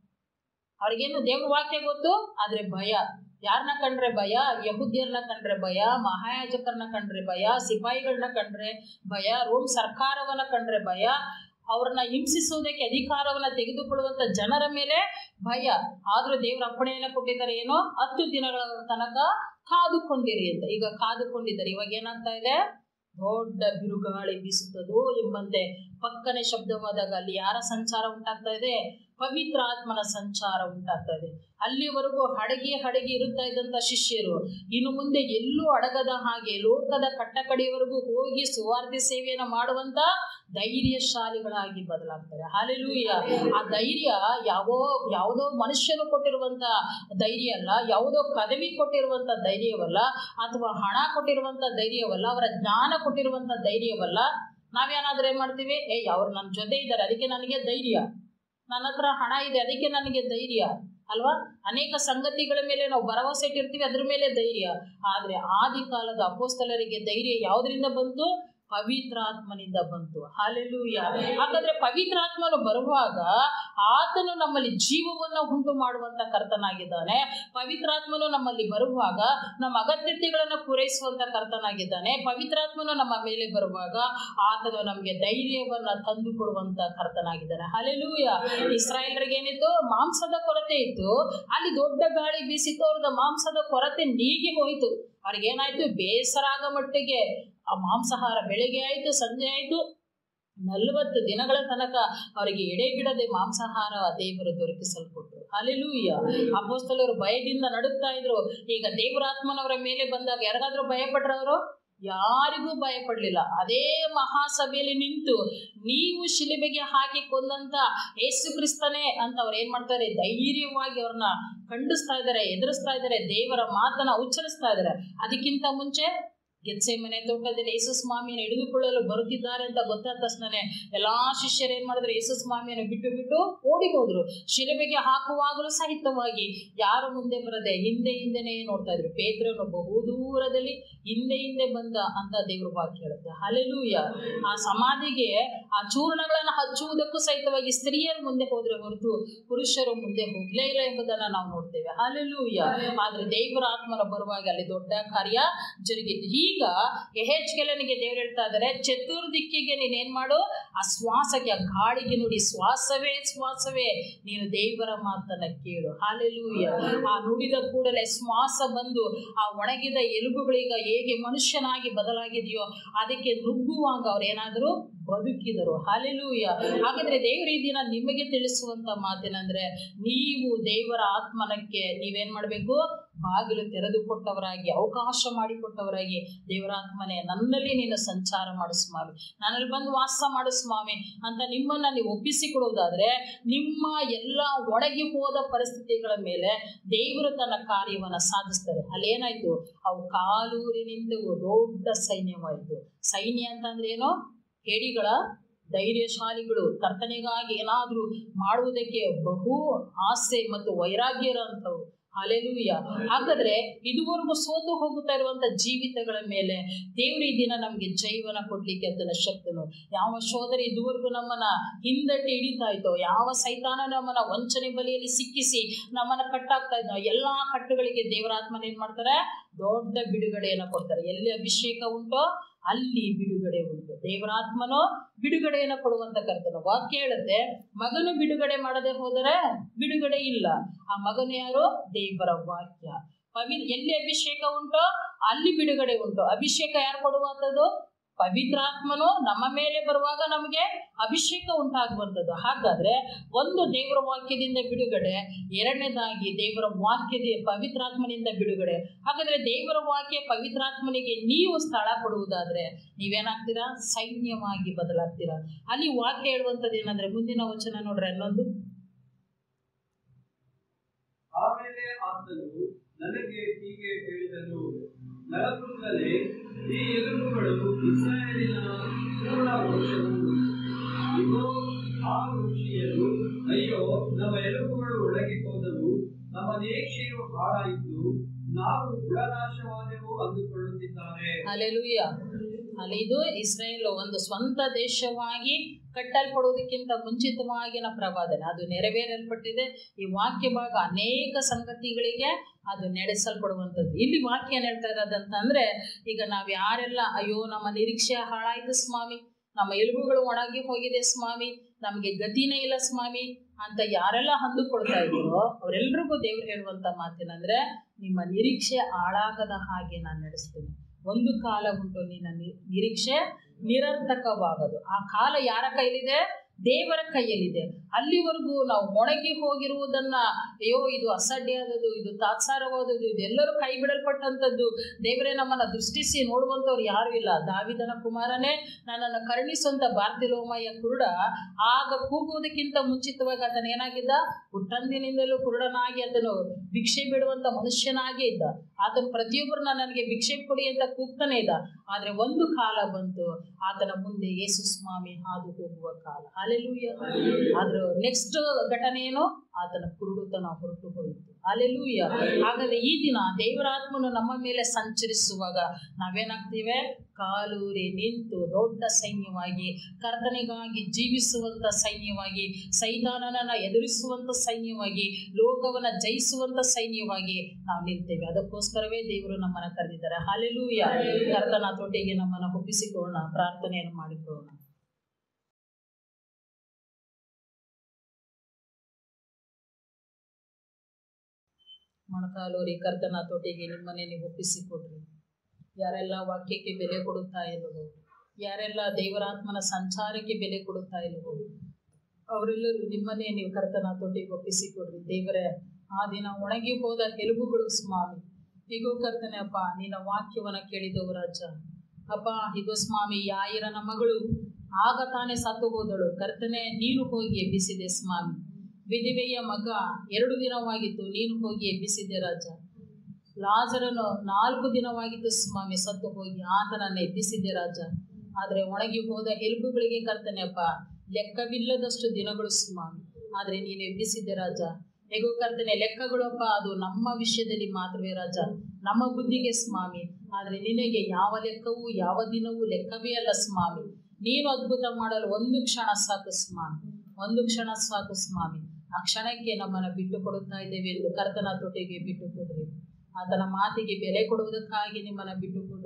[SPEAKER 1] ಅವ್ರಿಗೇನು ದೇವ್ರ ವಾಕ್ಯ ಗೊತ್ತು ಆದ್ರೆ ಭಯ ಯಾರನ್ನ ಕಂಡ್ರೆ ಭಯ ಯಹುದ್ಯರನ್ನ ಕಂಡ್ರೆ ಭಯ ಮಹಾಯಾಜಕರನ್ನ ಕಂಡ್ರೆ ಭಯ ಸಿಪಾಯಿಗಳನ್ನ ಕಂಡ್ರೆ ಭಯ ರೋಮ್ ಸರ್ಕಾರವನ್ನ ಕಂಡ್ರೆ ಭಯ ಅವ್ರನ್ನ ಹಿಂಸಿಸುವುದಕ್ಕೆ ಅಧಿಕಾರವನ್ನ ತೆಗೆದುಕೊಳ್ಳುವಂತ ಜನರ ಮೇಲೆ ಭಯ ಆದ್ರೂ ದೇವ್ರ ಅಪ್ಪಣೆಯನ್ನ ಕೊಟ್ಟಿದ್ದಾರೆ ಏನೋ ಹತ್ತು ದಿನಗಳ ತನಕ ಕಾದುಕೊಂಡಿರಿ ಅಂತ ಈಗ ಕಾದುಕೊಂಡಿದ್ದಾರೆ ಇವಾಗ ಏನಾಗ್ತಾ ಇದೆ ದೊಡ್ಡ ಬಿರುಗಾಳಿ ಬೀಸುತ್ತದೋ ಎಂಬಂತೆ ಪಕ್ಕನೆ ಶಬ್ದವಾದಾಗ ಅಲ್ಲಿ ಯಾರ ಸಂಚಾರ ಉಂಟಾಗ್ತಾ ಇದೆ ಪವಿತ್ರ ಆತ್ಮನ ಸಂಚಾರ ಉಂಟಾಗ್ತಾ ಇದೆ ಅಲ್ಲಿವರೆಗೂ ಹಡಗಿ ಹಡಗಿ ಇರುತ್ತಾ ಇದ್ದಂತ ಶಿಷ್ಯರು ಇನ್ನು ಮುಂದೆ ಎಲ್ಲೂ ಅಡಗದ ಹಾಗೆ ಲೋಕದ ಕಟ್ಟಕಡೆಯವರೆಗೂ ಹೋಗಿ ಸುವಾರ್ತೆ ಸೇವೆಯನ್ನು ಮಾಡುವಂತ ಧೈರ್ಯಶಾಲಿಗಳಾಗಿ ಬದಲಾಗ್ತಾರೆ ಹಾಲೆಲೂಯ ಆ ಧೈರ್ಯ ಯಾವೋ ಯಾವುದೋ ಮನುಷ್ಯನು ಕೊಟ್ಟಿರುವಂತ ಧೈರ್ಯ ಅಲ್ಲ ಯಾವುದೋ ಪದವಿ ಕೊಟ್ಟಿರುವಂತ ಧೈರ್ಯವಲ್ಲ ಅಥವಾ ಹಣ ಕೊಟ್ಟಿರುವಂತ ಧೈರ್ಯವಲ್ಲ ಅವರ ಜ್ಞಾನ ಕೊಟ್ಟಿರುವಂತ ಧೈರ್ಯವಲ್ಲ ನಾವೇನಾದ್ರೂ ಏನ್ ಮಾಡ್ತೀವಿ ಏ ಅವ್ರು ನನ್ನ ಜೊತೆ ಇದ್ದಾರೆ ಅದಕ್ಕೆ ನನಗೆ ಧೈರ್ಯ ನನ್ನ ಹತ್ರ ಹಣ ಇದೆ ಅದಕ್ಕೆ ನನಗೆ ಧೈರ್ಯ ಅಲ್ವಾ ಅನೇಕ ಸಂಗತಿಗಳ ಮೇಲೆ ನಾವು ಭರವಸೆ ಇಟ್ಟಿರ್ತೀವಿ ಅದ್ರ ಮೇಲೆ ಧೈರ್ಯ ಆದ್ರೆ ಆದಿ ಕಾಲದ ಅಪೋಸ್ತಲರಿಗೆ ಧೈರ್ಯ ಯಾವುದರಿಂದ ಬಂತು ಪವಿತ್ರಾತ್ಮನಿಂದ ಬಂತು ಹಾಲೆಲೂಯ ಹಾಗಾದ್ರೆ ಪವಿತ್ರಾತ್ಮನು ಬರುವಾಗ ಆತನು ನಮ್ಮಲ್ಲಿ ಜೀವವನ್ನ ಉಂಟು ಮಾಡುವಂತ ಕರ್ತನಾಗಿದ್ದಾನೆ ಪವಿತ್ರಾತ್ಮನು ನಮ್ಮಲ್ಲಿ ಬರುವಾಗ ನಮ್ಮ ಅಗತ್ಯತೆಗಳನ್ನು ಪೂರೈಸುವಂತ ಕರ್ತನಾಗಿದ್ದಾನೆ ಪವಿತ್ರಾತ್ಮನು ನಮ್ಮ ಮೇಲೆ ಬರುವಾಗ ಆತನು ನಮಗೆ ಧೈರ್ಯವನ್ನ ತಂದು ಕೊಡುವಂತ ಕರ್ತನಾಗಿದ್ದಾನೆ ಹಾಲೆಲೂಯ ಇಸ್ರಾಯೇಲ್ರಿಗೆ ಏನಿತ್ತು ಮಾಂಸದ ಕೊರತೆ ಇತ್ತು ಅಲ್ಲಿ ದೊಡ್ಡ ಗಾಳಿ ಬೀಸಿತ್ತು ಅವ್ರದ ಮಾಂಸದ ಕೊರತೆ ನೀಗಿ ಹೋಯಿತು ಅವ್ರಿಗೇನಾಯ್ತು ಬೇಸರ ಆಗ ಮಟ್ಟಿಗೆ ಆ ಮಾಂಸಾಹಾರ ಬೆಳಿಗ್ಗೆ ಆಯ್ತು ಸಂಜೆ ಆಯ್ತು ನಲವತ್ತು ದಿನಗಳ ತನಕ ಅವರಿಗೆ ಎಡೆಗಿಡದೆ ಮಾಂಸಾಹಾರ ದೇವರು ದೊರಕಿಸಲ್ಕೊಟ್ರು ಅಲ್ಲೆಲೂಯ್ಯ ಅಪೋಸ್ತಲರು ಭಯದಿಂದ ನಡುತ್ತಾ ಇದ್ರು ಈಗ ದೇವರಾತ್ಮನವರ ಮೇಲೆ ಬಂದಾಗ ಯಾರಿಗಾದ್ರೂ ಭಯಪಟ್ರವರು ಯಾರಿಗೂ ಭಯ ಪಡ್ಲಿಲ್ಲ ಅದೇ ಮಹಾಸಭೆಯಲ್ಲಿ ನಿಂತು ನೀವು ಶಿಲುಬೆಗೆ ಹಾಕಿ ಕೊಂದಂತ ಏಸು ಕ್ರಿಸ್ತನೇ ಅಂತ ಅವ್ರು ಏನ್ ಮಾಡ್ತಾರೆ ಧೈರ್ಯವಾಗಿ ಅವ್ರನ್ನ ಖಂಡಿಸ್ತಾ ಇದ್ದಾರೆ ಎದುರಿಸ್ತಾ ಇದ್ದಾರೆ ದೇವರ ಮಾತನ್ನ ಉಚ್ಚರಿಸ್ತಾ ಇದ್ದಾರೆ ಅದಕ್ಕಿಂತ ಮುಂಚೆ ಗೆತ್ಸೆ ಮನೆ ತೋಟದಲ್ಲಿ ಯೇಸು ಸ್ವಾಮಿಯನ್ನು ಹಿಡಿದುಕೊಳ್ಳಲು ಬರುತ್ತಿದ್ದಾರೆ ಅಂತ ಗೊತ್ತಾದ ತಕ್ಷಣನೇ ಎಲ್ಲಾ ಶಿಷ್ಯರು ಏನ್ ಮಾಡಿದ್ರು ಯೇಸು ಸ್ವಾಮಿಯನ್ನು ಬಿಟ್ಟು ಬಿಟ್ಟು ಓಡಿ ಹೋದ್ರು ಶಿಲುಬೆಗೆ ಹಾಕುವಾಗಲೂ ಸಹಿತವಾಗಿ ಯಾರು ಮುಂದೆ ಬರದೆ ಹಿಂದೆ ಹಿಂದೆನೇ ನೋಡ್ತಾ ಇದ್ರು ಪೇತ್ರನು ಬಹು ದೂರದಲ್ಲಿ ಹಿಂದೆ ಹಿಂದೆ ಬಂದ ಅಂತ ದೇವ್ರ ವಾಕ್ಯ ಹೇಳುತ್ತೆ ಹಲೆಲೂಯ ಆ ಸಮಾಧಿಗೆ ಆ ಚೂರ್ಣಗಳನ್ನ ಹಚ್ಚುವುದಕ್ಕೂ ಸಹಿತವಾಗಿ ಸ್ತ್ರೀಯರು ಮುಂದೆ ಹೋದ್ರೆ ಹೊರತು ಪುರುಷರು ಮುಂದೆ ಹೋಗ್ಲೇ ಇಲ್ಲ ಎಂಬುದನ್ನ ನಾವು ನೋಡ್ತೇವೆ ಹಲೆಲೂಯ ಆದ್ರೆ ದೇವರ ಆತ್ಮನ ಬರುವಾಗ ಅಲ್ಲಿ ದೊಡ್ಡ ಕಾರ್ಯ ಜರುಗಿತು ಹೀಗೆ ಈಗ ಎಹೆಚ್ಕೆಲನಿಗೆ ದೇವ್ರು ಹೇಳ್ತಾ ಇದ್ದಾರೆ ಚತುರ್ದಿಕ್ಕಿಗೆ ನೀನೇನ್ ಮಾಡು ಆ ಶ್ವಾಸಕ್ಕೆ ಆ ಗಾಳಿಗೆ ನುಡಿ ಶ್ವಾಸವೇ ಶ್ವಾಸವೇ ನೀನು ದೇವರ ಮಾತನ್ನ ಕೇಳು ಹಾಲೆಲೂಯ ಆ ನುಡಿದ ಕೂಡಲೇ ಶ್ವಾಸ ಬಂದು ಆ ಒಣಗಿದ ಎಲುಬುಗಳೀಗ ಹೇಗೆ ಮನುಷ್ಯನಾಗಿ ಬದಲಾಗಿದೆಯೋ ಅದಕ್ಕೆ ನುಗ್ಗುವಾಗ ಅವ್ರು ಏನಾದರೂ ಬದುಕಿದರು ಹಾಲೆಲೂಯ ಹಾಗಾದ್ರೆ ದೇವರ ಈ ದಿನ ನಿಮಗೆ ತಿಳಿಸುವಂತ ಮಾತೇನಂದ್ರೆ ನೀವು ದೇವರ ಆತ್ಮನಕ್ಕೆ ನೀವೇನ್ ಮಾಡ್ಬೇಕು ಬಾಗಿಲು ತೆರೆದು ಕೊಟ್ಟವರಾಗಿ ಅವಕಾಶ ಮಾಡಿಕೊಟ್ಟವರಾಗಿ ದೇವರಾತ್ಮನೆ ನನ್ನಲ್ಲಿ ನೀನು ಸಂಚಾರ ಮಾಡು ಸ್ವಾಮಿ ನನ್ನಲ್ಲಿ ಬಂದು ವಾಸ ಮಾಡು ಸ್ವಾಮಿ ಅಂತ ನಿಮ್ಮನ್ನ ನೀವು ಒಪ್ಪಿಸಿಕೊಡುವುದಾದ್ರೆ ನಿಮ್ಮ ಎಲ್ಲ ಒಣಗಿ ಹೋದ ಪರಿಸ್ಥಿತಿಗಳ ಮೇಲೆ ದೇವರು ತನ್ನ ಕಾರ್ಯವನ್ನ ಸಾಧಿಸ್ತಾರೆ ಅಲ್ಲೇನಾಯ್ತು ಅವು ಕಾಲೂರಿನಿಂದ ದೊಡ್ಡ ಸೈನ್ಯವಾಯಿತು ಸೈನ್ಯ ಅಂತಂದ್ರೆ ಏನು ಹೇಡಿಗಳ ಧೈರ್ಯಶಾಲಿಗಳು ಕರ್ತನೆಗಾಗಿ ಏನಾದರೂ ಮಾಡುವುದಕ್ಕೆ ಬಹು ಆಸೆ ಮತ್ತು ವೈರಾಗ್ಯ ಇರೋಂಥವು ಅಲೆಲೂಯ ಹಾಗಾದ್ರೆ ಇದುವರೆಗೂ ಸೋತು ಹೋಗುತ್ತಾ ಇರುವಂತ ಜೀವಿತಗಳ ಮೇಲೆ ದೇವರು ಈ ದಿನ ನಮಗೆ ಜೈವನ ಕೊಡ್ಲಿಕ್ಕೆ ಅದನ್ನ ಶಕ್ತನು ಯಾವ ಶೋಧನೆ ಇದುವರೆಗೂ ನಮ್ಮನ್ನ ಹಿಂದಟ್ಟಿ ಹಿಡಿತಾ ಇತ್ತೋ ಯಾವ ಸೈತಾನ ನಮ್ಮನ್ನ ವಂಚನೆ ಬಲಿಯಲ್ಲಿ ಸಿಕ್ಕಿಸಿ ನಮ್ಮನ್ನ ಕಟ್ಟಾಗ್ತಾ ಇದ್ದೋ ಎಲ್ಲಾ ಕಟ್ಟುಗಳಿಗೆ ದೇವರಾತ್ಮನ ಏನ್ ಮಾಡ್ತಾರೆ ದೊಡ್ಡ ಬಿಡುಗಡೆಯನ್ನ ಕೊಡ್ತಾರೆ ಎಲ್ಲಿ ಅಭಿಷೇಕ ಉಂಟೋ ಅಲ್ಲಿ ಬಿಡುಗಡೆ ಉಂಟು ದೇವರಾತ್ಮನು ಬಿಡುಗಡೆಯನ್ನು ಕೊಡುವಂತ ಕರ್ತನು ವಾಕ್ಯ ಹೇಳುತ್ತೆ ಮಗನು ಬಿಡುಗಡೆ ಮಾಡದೆ ಹೋದರೆ ಬಿಡುಗಡೆ ಇಲ್ಲ ಆ ಮಗನು ಯಾರು ದೇವರ ವಾಕ್ಯ ಪವಿ ಎಲ್ಲಿ ಅಭಿಷೇಕ ಉಂಟೋ ಅಲ್ಲಿ ಬಿಡುಗಡೆ ಉಂಟು ಅಭಿಷೇಕ ಯಾರು ಕೊಡುವಂಥದ್ದು ಪವಿತ್ರಾತ್ಮನು ನಮ್ಮ ಮೇಲೆ ಬರುವಾಗ ನಮಗೆ ಅಭಿಷೇಕ ಉಂಟಾಗುವಂಥದ್ದು ಹಾಗಾದ್ರೆ ಒಂದು ದೇವರ ವಾಕ್ಯದಿಂದ ಬಿಡುಗಡೆ ಎರಡನೇದಾಗಿ ದೇವರ ವಾಕ್ಯದ ಪವಿತ್ರಾತ್ಮನಿಂದ ಬಿಡುಗಡೆ ಹಾಗಾದ್ರೆ ದೇವರ ವಾಕ್ಯ ಪವಿತ್ರಾತ್ಮನಿಗೆ ನೀವು ಸ್ಥಳ ಕೊಡುವುದಾದ್ರೆ ನೀವೇನಾಗ್ತೀರಾ ಸೈನ್ಯವಾಗಿ ಬದಲಾಗ್ತೀರಾ ಅಲ್ಲಿ ವಾಕ್ಯ ಹೇಳುವಂಥದ್ದು ಏನಂದ್ರೆ ಮುಂದಿನ ವಚನ ನೋಡ್ರಿ ಹನ್ನೊಂದು
[SPEAKER 2] ಆಮೇಲೆ ಆತನು ನನಗೆ ಹೀಗೆ ಹೇಳಿದನು ನರಪುತ್ರನೇ ಈ ಎಲುಬುಗಳು ಇಸ್ರಾಯೇಲಿನ ಪೂರ್ಣ ವಂಶವು ಇಗೋ ಆ ಋಷಿಯರು ಅಯ್ಯೋ ನಮ್ಮ ಎಲುಬುಗಳು ಒಳಗೆ ಹೋದವು ನಮ್ಮ ನಿರೀಕ್ಷೆಯು ಹಾಳಾಯಿತು ನಾವು ಗುಣನಾಶವಾದೆವು ಅಂದುಕೊಳ್ಳುತ್ತಿದ್ದಾರೆ
[SPEAKER 1] ಅಲೆಲುಯ್ಯ ಅಲ್ಲಿ ಇದು ಇಸ್ರೇಲ್ ಒಂದು ಸ್ವಂತ ದೇಶವಾಗಿ ಕಟ್ಟಲ್ಪಡುವುದಕ್ಕಿಂತ ಮುಂಚಿತವಾಗಿನ ಪ್ರವಾದನೆ ಅದು ನೆರವೇರಲ್ಪಟ್ಟಿದೆ ಈ ವಾಕ್ಯ ಭಾಗ ಅನೇಕ ಸಂಗತಿಗಳಿಗೆ ಅದು ನಡೆಸಲ್ಪಡುವಂಥದ್ದು ಇಲ್ಲಿ ವಾಕ್ಯ ಏನ್ ಹೇಳ್ತಾ ಇರೋದಂತಂದ್ರೆ ಈಗ ನಾವು ಯಾರೆಲ್ಲ ಅಯ್ಯೋ ನಮ್ಮ ನಿರೀಕ್ಷೆ ಹಾಳಾಯ್ತು ಸ್ವಾಮಿ ನಮ್ಮ ಎಲುಬುಗಳು ಒಣಗಿ ಹೋಗಿದೆ ಸ್ವಾಮಿ ನಮಗೆ ಗತಿನೇ ಇಲ್ಲ ಸ್ವಾಮಿ ಅಂತ ಯಾರೆಲ್ಲ ಅಂದುಕೊಳ್ತಾ ಇದ್ದೀರೋ ಅವರೆಲ್ರಿಗೂ ದೇವ್ರು ಹೇಳುವಂತ ಮಾತೇನಂದ್ರೆ ನಿಮ್ಮ ನಿರೀಕ್ಷೆ ಹಾಳಾಗದ ಹಾಗೆ ನಾನು ನಡೆಸ್ತೀನಿ ಒಂದು ಕಾಲ ಉಂಟು ನಿನ್ನ ನಿ- ನಿರೀಕ್ಷೆ ನಿರರ್ಥಕವಾಗದು ಆ ಕಾಲ ಯಾರ ಕೈಲಿದೆ ದೇವರ ಕೈಯಲ್ಲಿದೆ ಅಲ್ಲಿವರೆಗೂ ನಾವು ಮೊಣಗಿ ಹೋಗಿರುವುದನ್ನ ಅಯ್ಯೋ ಇದು ಅಸಡ್ಡೆಯಾದದು ಇದು ತಾತ್ಸಾರವಾದದ್ದು ಇದೆಲ್ಲರೂ ಕೈ ಬಿಡಲ್ಪಟ್ಟಂಥದ್ದು ದೇವರೇ ನಮ್ಮನ್ನ ದೃಷ್ಟಿಸಿ ನೋಡುವಂಥವ್ರು ಯಾರು ಇಲ್ಲ ದಾವಿದನ ಕುಮಾರನೇ ನನ್ನನ್ನು ಕರುಣಿಸುವಂತ ಬಾರ್ತಿಲೋಮಯ್ಯ ಕುರುಡ ಆಗ ಕೂಗುವುದಕ್ಕಿಂತ ಮುಂಚಿತವಾಗಿ ಆತನ ಏನಾಗಿದ್ದ ಹುಟ್ಟಂದಿನಿಂದಲೂ ಕುರುಡನಾಗಿ ಆತನು ಭಿಕ್ಷೆ ಬಿಡುವಂತ ಮನುಷ್ಯನಾಗೇ ಇದ್ದ ಆತನು ಪ್ರತಿಯೊಬ್ಬರನ್ನ ನನಗೆ ಭಿಕ್ಷೆ ಕೊಡಿ ಅಂತ ಕೂಗ್ತಾನೆ ಇದ್ದ ಆದ್ರೆ ಒಂದು ಕಾಲ ಬಂತು ಆತನ ಮುಂದೆ ಯೇಸು ಸ್ವಾಮಿ ಹಾದು ಹೋಗುವ ಕಾಲ ಅಲೆಲೂಯ ಆದ್ರ ನೆಕ್ಸ್ಟ್ ಘಟನೆ ಏನು ಆತನ ಕುರುಡುತನ ಹೊರಟು ಹೋಯಿತು ಅಲೆಲೂಯ ಹಾಗಾದ್ರೆ ಈ ದಿನ ದೇವರಾತ್ಮನು ನಮ್ಮ ಮೇಲೆ ಸಂಚರಿಸುವಾಗ ನಾವೇನಾಗ್ತೇವೆ ಕಾಲೂರಿ ನಿಂತು ದೊಡ್ಡ ಸೈನ್ಯವಾಗಿ ಕರ್ತನೆಗಾಗಿ ಜೀವಿಸುವಂತ ಸೈನ್ಯವಾಗಿ ಸೈತಾನನನ್ನ ಎದುರಿಸುವಂತ ಸೈನ್ಯವಾಗಿ ಲೋಕವನ್ನ ಜಯಿಸುವಂತ ಸೈನ್ಯವಾಗಿ ನಾವು ನಿಲ್ತೇವೆ ಅದಕ್ಕೋಸ್ಕರವೇ ದೇವರು ನಮ್ಮನ್ನ ಕರೆದಿದ್ದಾರೆ ಹಾಲೆಲೂಯ ಕರ್ತನ ತೊಟ್ಟಿಗೆ ನಮ್ಮನ್ನ ಒಪ್ಪಿಸಿಕೊಳ್ಳೋಣ ಪ್ರಾರ್ಥನೆಯನ್ನು ಮಾಡಿಕೊಳ್ಳೋಣ ಮೊಣಕಾಲೂರಿ ಕರ್ತನ ತೊಟ್ಟಿಗೆ ನಿಮ್ಮನ್ನೇ ನೀವು ಒಪ್ಪಿಸಿಕೊಡ್ರಿ ಯಾರೆಲ್ಲ ವಾಕ್ಯಕ್ಕೆ ಬೆಲೆ ಕೊಡುತ್ತಾ ಇಲ್ಲವೋ ಯಾರೆಲ್ಲ ದೇವರಾತ್ಮನ ಸಂಚಾರಕ್ಕೆ ಬೆಲೆ ಕೊಡುತ್ತಾ ಇಲ್ಲವೋ ಅವರೆಲ್ಲರೂ ನಿಮ್ಮನ್ನೇ ನೀವು ಕರ್ತನ ತೊಟ್ಟಿಗೆ ಒಪ್ಪಿಸಿಕೊಡ್ರಿ ದೇವರೇ ಆ ದಿನ ಒಣಗಿ ಹೋದ ಎಲುಬುಗಳು ಸ್ವಾಮಿ ಹೀಗೋ ಕರ್ತನೆ ಅಪ್ಪ ನಿನ್ನ ವಾಕ್ಯವನ್ನ ಕೇಳಿದವು ರಾಜ ಅಪ್ಪ ಹೀಗೋ ಸ್ವಾಮಿ ಯಾಯಿರನ ಮಗಳು ಆಗ ತಾನೇ ಸತ್ತು ಹೋದಳು ಕರ್ತನೆ ನೀನು ಹೋಗಿ ಎಬ್ಬಿಸಿದೆ ಸ್ವಾಮಿ ವಿಧವೆಯ ಮಗ ಎರಡು ದಿನವಾಗಿತ್ತು ನೀನು ಹೋಗಿ ಎಬ್ಬಿಸಿದೆ ರಾಜ ಲಾಜರನು ನಾಲ್ಕು ದಿನವಾಗಿತ್ತು ಸ್ವಾಮಿ ಸತ್ತು ಹೋಗಿ ಆತನನ್ನು ಎಬ್ಬಿಸಿದೆ ರಾಜ ಆದರೆ ಒಣಗಿ ಹೋದ ಎಲುಬುಗಳಿಗೆ ಕರ್ತನೆ ಅಪ್ಪ ಲೆಕ್ಕವಿಲ್ಲದಷ್ಟು ದಿನಗಳು ಸ್ವಾಮಿ ಆದರೆ ನೀನು ಎಬ್ಬಿಸಿದ್ದೆ ರಾಜ ಹೇಗೋ ಕರ್ತನೆ ಲೆಕ್ಕಗಳಪ್ಪ ಅದು ನಮ್ಮ ವಿಷಯದಲ್ಲಿ ಮಾತ್ರವೇ ರಾಜ ನಮ್ಮ ಬುದ್ಧಿಗೆ ಸ್ವಾಮಿ ಆದರೆ ನಿನಗೆ ಯಾವ ಲೆಕ್ಕವೂ ಯಾವ ದಿನವೂ ಲೆಕ್ಕವೇ ಅಲ್ಲ ಸ್ವಾಮಿ ನೀನು ಅದ್ಭುತ ಮಾಡಲು ಒಂದು ಕ್ಷಣ ಸಾಕು ಸ್ವಾಮಿ ಒಂದು ಕ್ಷಣ ಸಾಕು ಸ್ವಾಮಿ ಆ ಕ್ಷಣಕ್ಕೆ ನಮ್ಮನ್ನು ಬಿಟ್ಟು ಕೊಡುತ್ತಾ ಇದ್ದೇವೆ ಎಂದು ಕರ್ತನ ತೊಟ್ಟಿಗೆ ಬಿಟ್ಟು ಕೊಡ್ರಿ ಆತನ ಮಾತಿಗೆ ಬೆಲೆ ಕೊಡುವುದಕ್ಕಾಗಿ ನಿಮ್ಮನ್ನ ಬಿಟ್ಟು ಕೊಡ್ರಿ